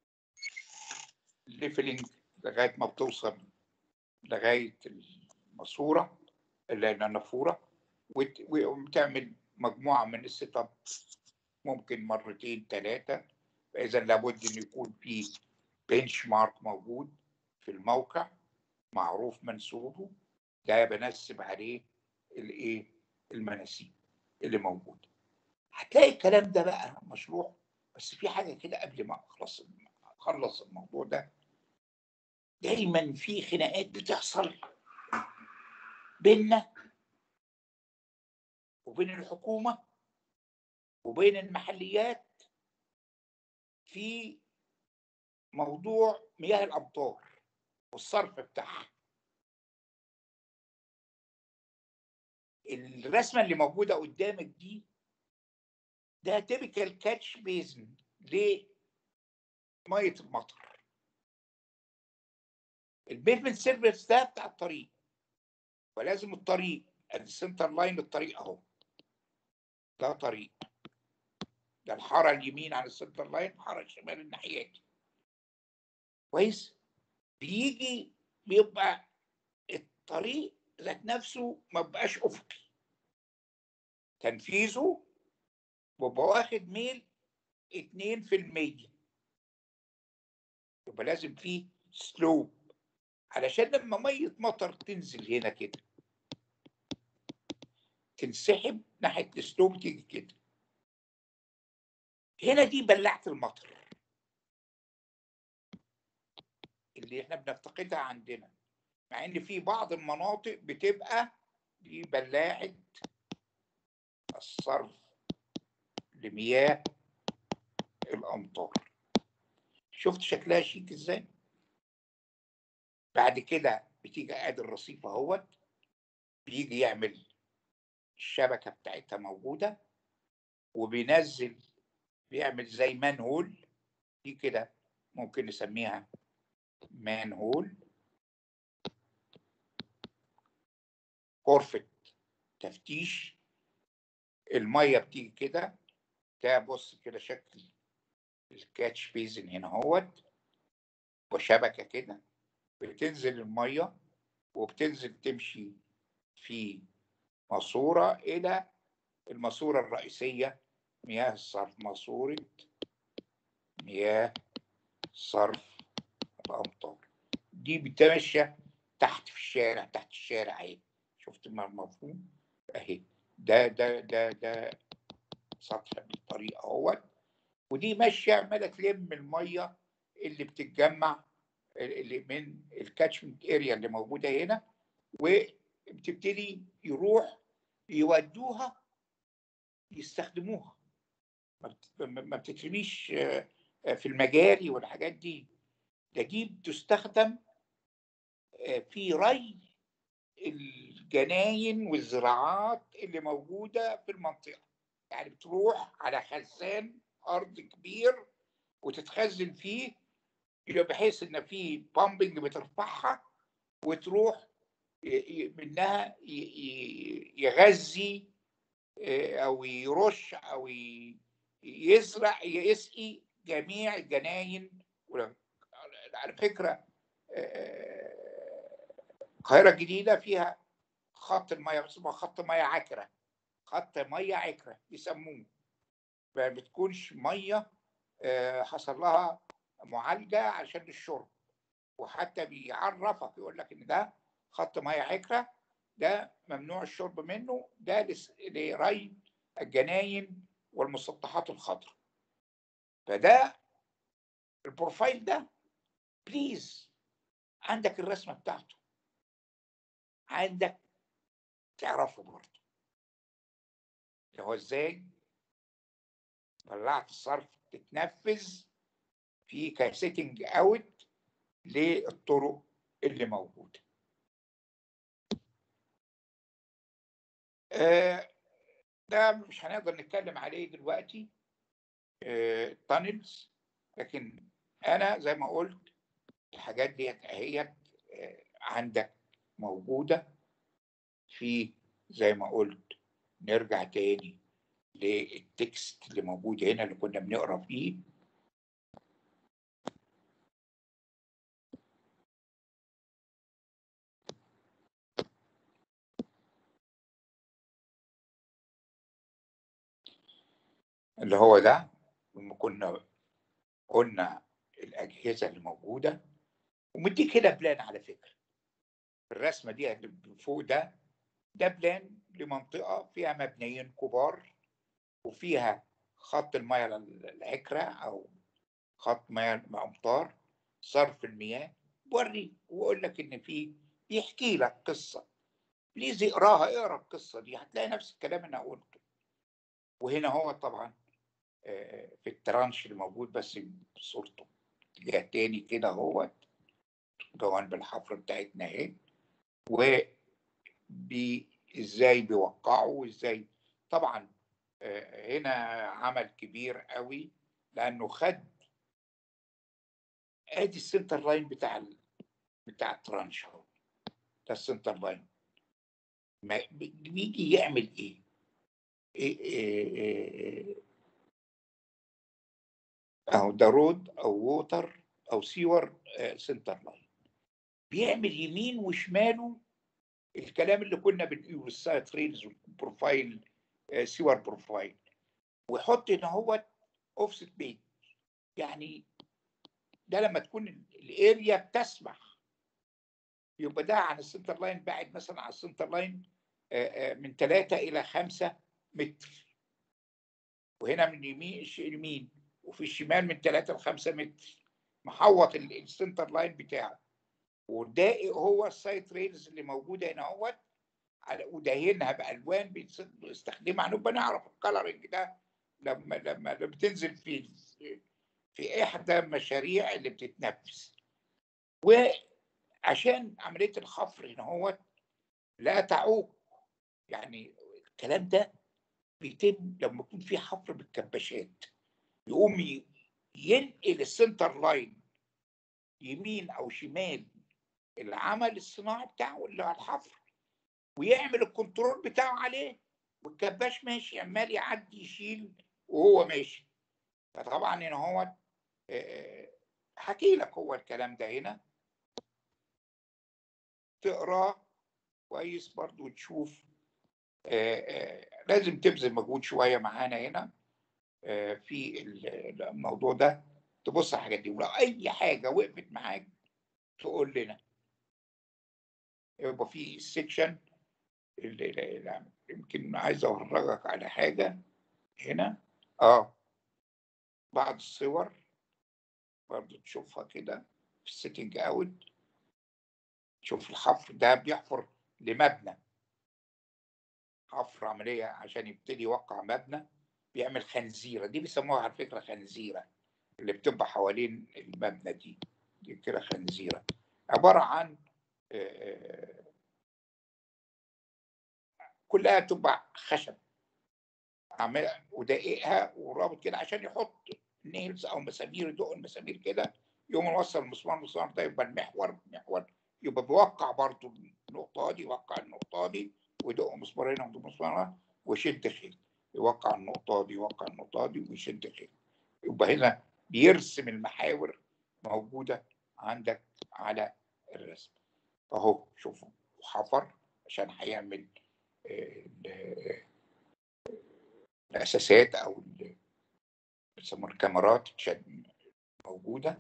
B: ليفلنج لغايه ما بتوصل لغايه الماسوره اللي هي النافوره وت- وبتعمل مجموعه من السيت اب ممكن مرتين ثلاثه فاذا لابد ان يكون في بنش مارك موجود في الموقع معروف منسوبه ده بنسب عليه الايه المناسيب اللي موجوده هتلاقي الكلام ده بقى مشروع بس في حاجه كده قبل ما اخلص اخلص الموضوع ده دايما في خناقات بتحصل بيننا وبين الحكومه وبين المحليات في موضوع مياه الامطار والصرف بتاعها الرسمه اللي موجوده قدامك دي ده تيبيكال كاتش بيزن لميه المطر البيفمنت سيرفيس ده بتاع الطريق ولازم الطريق السنتر لاين الطريق اهو ده طريق ده الحاره اليمين عن السنتر لاين الحاره الشمال الناحيتي كويس بيجي بيبقى الطريق ذات نفسه ما بقاش افقي تنفيذه بيبقى واخد ميل 2% يبقى لازم فيه سلوب علشان لما ميه مطر تنزل هنا كده تنسحب ناحيه السلوب تيجي كده هنا دي بلعه المطر اللي احنا بنفتقدها عندنا مع ان في بعض المناطق بتبقى دي بلاعه الصرف لمياه الامطار شفت شكلها شيك ازاي بعد كده بتيجي قاعد الرصيف اهوت بيجي يعمل الشبكه بتاعتها موجوده وبينزل بيعمل زي مان هول دي كده ممكن نسميها مان هول غرفة تفتيش المية بتيجي كده ده بص كده شكل الكاتش بيزن هنا اهوت وشبكة كده بتنزل المية وبتنزل تمشي في ماسورة إلى الماسورة الرئيسية مياه الصرف ماسورة مياه صرف الأمطار دي بتمشى تحت في الشارع تحت الشارع اهي شفت ما المفهوم اهي ده ده ده ده سطح الطريق اهوت ودي ماشيه عماله تلم الميه اللي بتتجمع اللي من الكاتشمنت اريا اللي موجوده هنا وبتبتدي يروح يودوها يستخدموها ما بت- ما بتترميش آه، آه، في المجاري والحاجات دي ده دي بتستخدم آه، في ري الجناين والزراعات اللي موجودة في المنطقة يعني بتروح على خزان أرض كبير وتتخزن فيه يبقى بحيث إن في بامبنج بترفعها وتروح ي- ي- منها ي- ي- يغذي آه، أو يرش أو ي- يزرع يسقي جميع الجناين ولا- على فكرة آه، القاهرة الجديدة فيها خط المية اسمه خط مية عكرة خط مية عكرة بيسموه ما بتكونش مية آه، حصل لها معالجة عشان الشرب وحتى بيعرفك يقول لك إن ده خط مية عكرة ده ممنوع الشرب منه ده لس- لري الجناين والمسطحات الخضراء فده البروفايل ده بليز عندك الرسمة بتاعته عندك تعرفه برضه اللي هو ازاي طلعت الصرف تتنفذ في كسيتنج اوت للطرق اللي موجوده آه، ده مش هنقدر نتكلم عليه دلوقتي تانلز لكن انا زي ما قلت الحاجات ديت اهيت آه، عندك موجوده في زي ما قلت نرجع تاني للتكست اللي موجود هنا اللي كنا بنقرا فيه اللي هو ده لما كنا قلنا الأجهزة اللي موجودة ومديك هنا بلان على فكرة الرسمة دي اللي فوق ده ده بلان لمنطقة فيها مبنيين كبار وفيها خط المياه العكرة أو خط مياه الأمطار صرف المياه بوري وأقول لك إن في بيحكي لك قصة بليز اقراها اقرا القصة دي هتلاقي نفس الكلام اللي أنا قلته وهنا هو طبعا آه، في الترانش اللي موجود بس بصورته اتجاه تاني كده هو جوانب الحفر بتاعتنا اهي و بي- ازاي بيوقعوا وازاي طبعا آه، هنا عمل كبير قوي لانه خد ادي السنتر لاين بتاع ال... بتاع الترانش اهو ده السنتر لاين ما بي- بيجي يعمل ايه؟ إيه إيه إيه اهو ده رود او ووتر او سيور سنتر لاين بيعمل يمين وشماله الكلام اللي كنا بنقوله السايت ريلز والبروفايل آه، سيور بروفايل ويحط هنا هو اوفست بيت يعني ده لما تكون ال- الاريا بتسمح يبقى ده عن السنتر لاين بعد مثلا عن السنتر لاين آه، آه، من 3 الى 5 متر وهنا من يمين الش- اليمين وفي الشمال من 3 ل 5 متر محوط ال- السنتر لاين بتاعه وده هو السايت ريلز اللي موجوده هنا اهوت على- ودهينها بالوان بيتص- بنستخدمها نبقى نعرف الكلرنج ده لما لما لما بتنزل في في احدى المشاريع اللي بتتنفذ وعشان عمليه الحفر هنا هو لا تعوق يعني الكلام ده بيتم لما يكون في حفر بالكباشات يقوم ي- ينقل السنتر لاين يمين او شمال العمل الصناعي بتاعه اللي هو الحفر ويعمل الكنترول بتاعه عليه والكباش ماشي عمال يعدي يشيل وهو ماشي فطبعا هنا هو آه، حكي لك هو الكلام ده هنا تقراه كويس برضو وتشوف آه، آه، لازم تبذل مجهود شويه معانا هنا آه، في ال- الموضوع ده تبص على الحاجات دي ولو اي حاجه وقفت معاك تقول لنا يبقى في السكشن اللي اللي- يمكن عايز افرجك على حاجه هنا اه بعض الصور برضو تشوفها كده في السيتنج اوت تشوف الحفر ده بيحفر لمبنى حفر عملية عشان يبتدي يوقع مبنى بيعمل خنزيرة دي بيسموها على فكرة خنزيرة اللي بتبقى حوالين المبنى دي دي كده خنزيرة عبارة عن آه، كلها تبقى خشب عامل ودقيقها ورابط كده عشان يحط نيلز او مسامير يدق المسامير كده يقوم يوصل المسمار المسمار ده يبقى المحور محور يبقى بيوقع برضه النقطة دي يوقع النقطة دي ويدق مسمار هنا ويدق مسمار هنا ويشد خيط يوقع النقطة دي يوقع النقطة دي ويشد خيط يبقى هنا بيرسم المحاور موجودة عندك على الرسم اهو شوفوا حفر عشان هيعمل آه، ال- الاساسات او ال- بيسموها الكاميرات تشد موجوده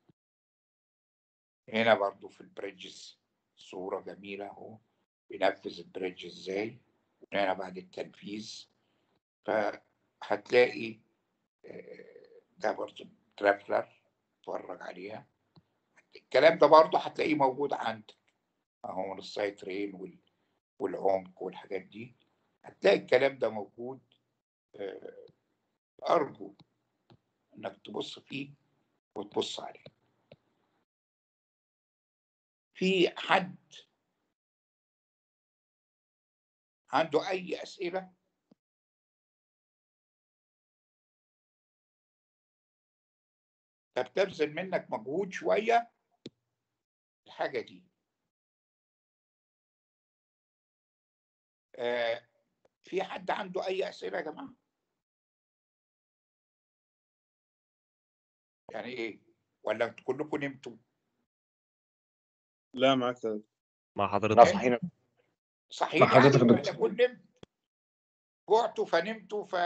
B: هنا برضو في البريدجز صوره جميله اهو بينفذ البريدج ازاي هنا بعد التنفيذ فهتلاقي آه، ده برضو ترافلر اتفرج عليها الكلام ده برضو هتلاقيه موجود عندك اهو السايت ريل وال- والعمق والحاجات دي هتلاقي الكلام ده موجود آه، أرجو إنك تبص فيه وتبص عليه في حد عنده أي أسئلة طب تبذل منك مجهود شوية الحاجة دي آه، في حد عنده أي أسئلة يا جماعة؟ يعني إيه؟ ولا انتوا كلكم نمتوا؟
D: لا معاك يا
C: مع
F: لا
C: حضرتك
F: صحيح
B: صحيح
G: مع حضرتك
B: يعني
G: يا دكتور.
B: يكون نمت جعتوا فنمتوا ف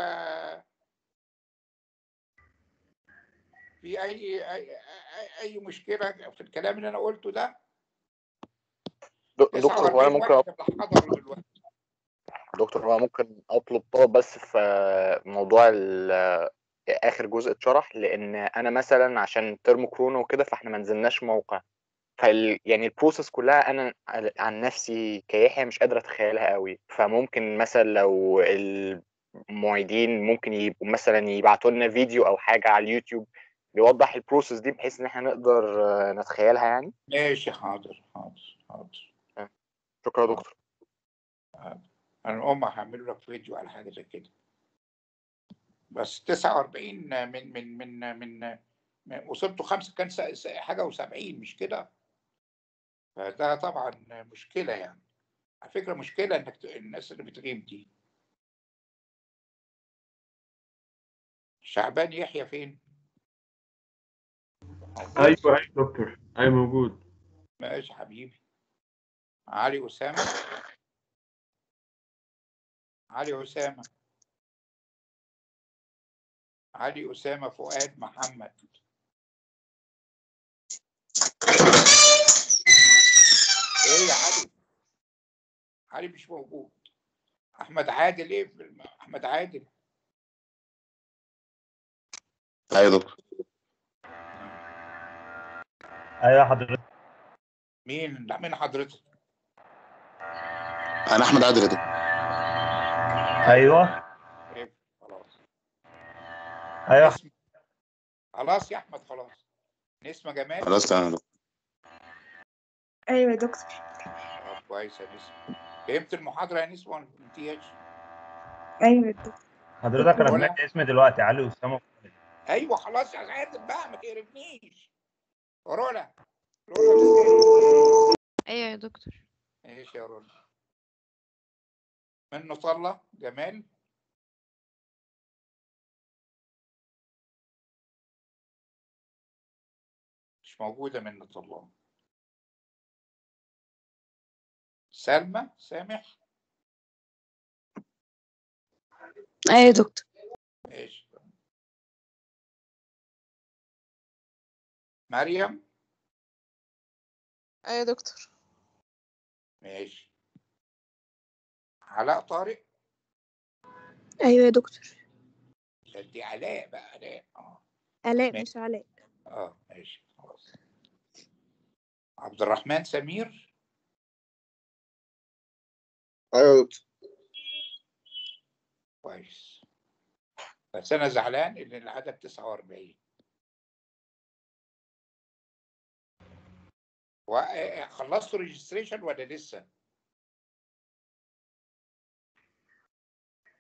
B: في اي اي اي, أي مشكله في الكلام اللي انا قلته ده
F: د- دكتور هو
B: 49
F: انا ممكن
B: واحد اللي حضروا دلوقتي
F: دكتور هو أنا ممكن اطلب طلب بس في موضوع ال- اخر جزء اتشرح لان انا مثلا عشان ترم كورونا وكده فاحنا ما نزلناش موقع فال يعني البروسيس كلها انا عن نفسي كيحيى مش قادر اتخيلها قوي فممكن مثلا لو المعيدين ممكن يبقوا مثلا يبعتوا لنا فيديو او حاجه على اليوتيوب بيوضح البروسيس دي بحيث ان احنا نقدر آه، نتخيلها يعني
B: ماشي حاضر حاضر حاضر
F: شكرا يا دكتور
B: انا هم هعملوا لك فيديو على حاجه زي كده بس 49 من من من من, من وصلتوا خمسه كان س- س- حاجه و70 مش كده فده طبعا مشكله يعني على فكره مشكله انك ت- الناس اللي بتغيب دي شعبان يحيى فين؟ موجود؟
G: ايوه ايوه دكتور ايوه موجود
B: ماشي حبيبي علي أسامة علي أسامة علي أسامة فؤاد محمد إيه يا علي علي مش موجود أحمد عادل إيه في الم- أحمد عادل
H: ايوه يا دكتور
I: ايوه حضرتك
B: مين لا مين حضرتك
H: انا احمد عادل يا دكتور
I: ايوه
B: إيه، خلاص
I: ايوه
B: اسم خلاص يا احمد خلاص نسمة جمال
H: خلاص تمام يا دكتور
J: ايوه يا دكتور
B: آه، كويس يا نسمة فهمت المحاضرة يا نسمة ولا ما فهمتيهاش؟
J: ايوه يا دكتور
I: حضرتك انا
B: ولا-
I: سمعت اسمي دلوقتي علي اسامه
B: ايوه خلاص يا عادل بقى ما تقرفنيش رولا رولا
K: ايوه يا دكتور
B: ايش يا رولا منه طلة جمال مش موجودة منة طلة سلمى سامح
J: ايوه يا دكتور
B: ايش مريم
K: ايوه يا دكتور
B: ماشي علاء طارق
J: ايوه يا دكتور
B: ده دي علاء بقى علاء اه
J: الاء
B: ماشي.
J: مش علاء
B: اه ماشي خلاص عبد الرحمن سمير
F: ايوه يا دكتور
B: كويس بس انا زعلان ان العدد 49 و- خلصتوا ريجستريشن ولا لسه؟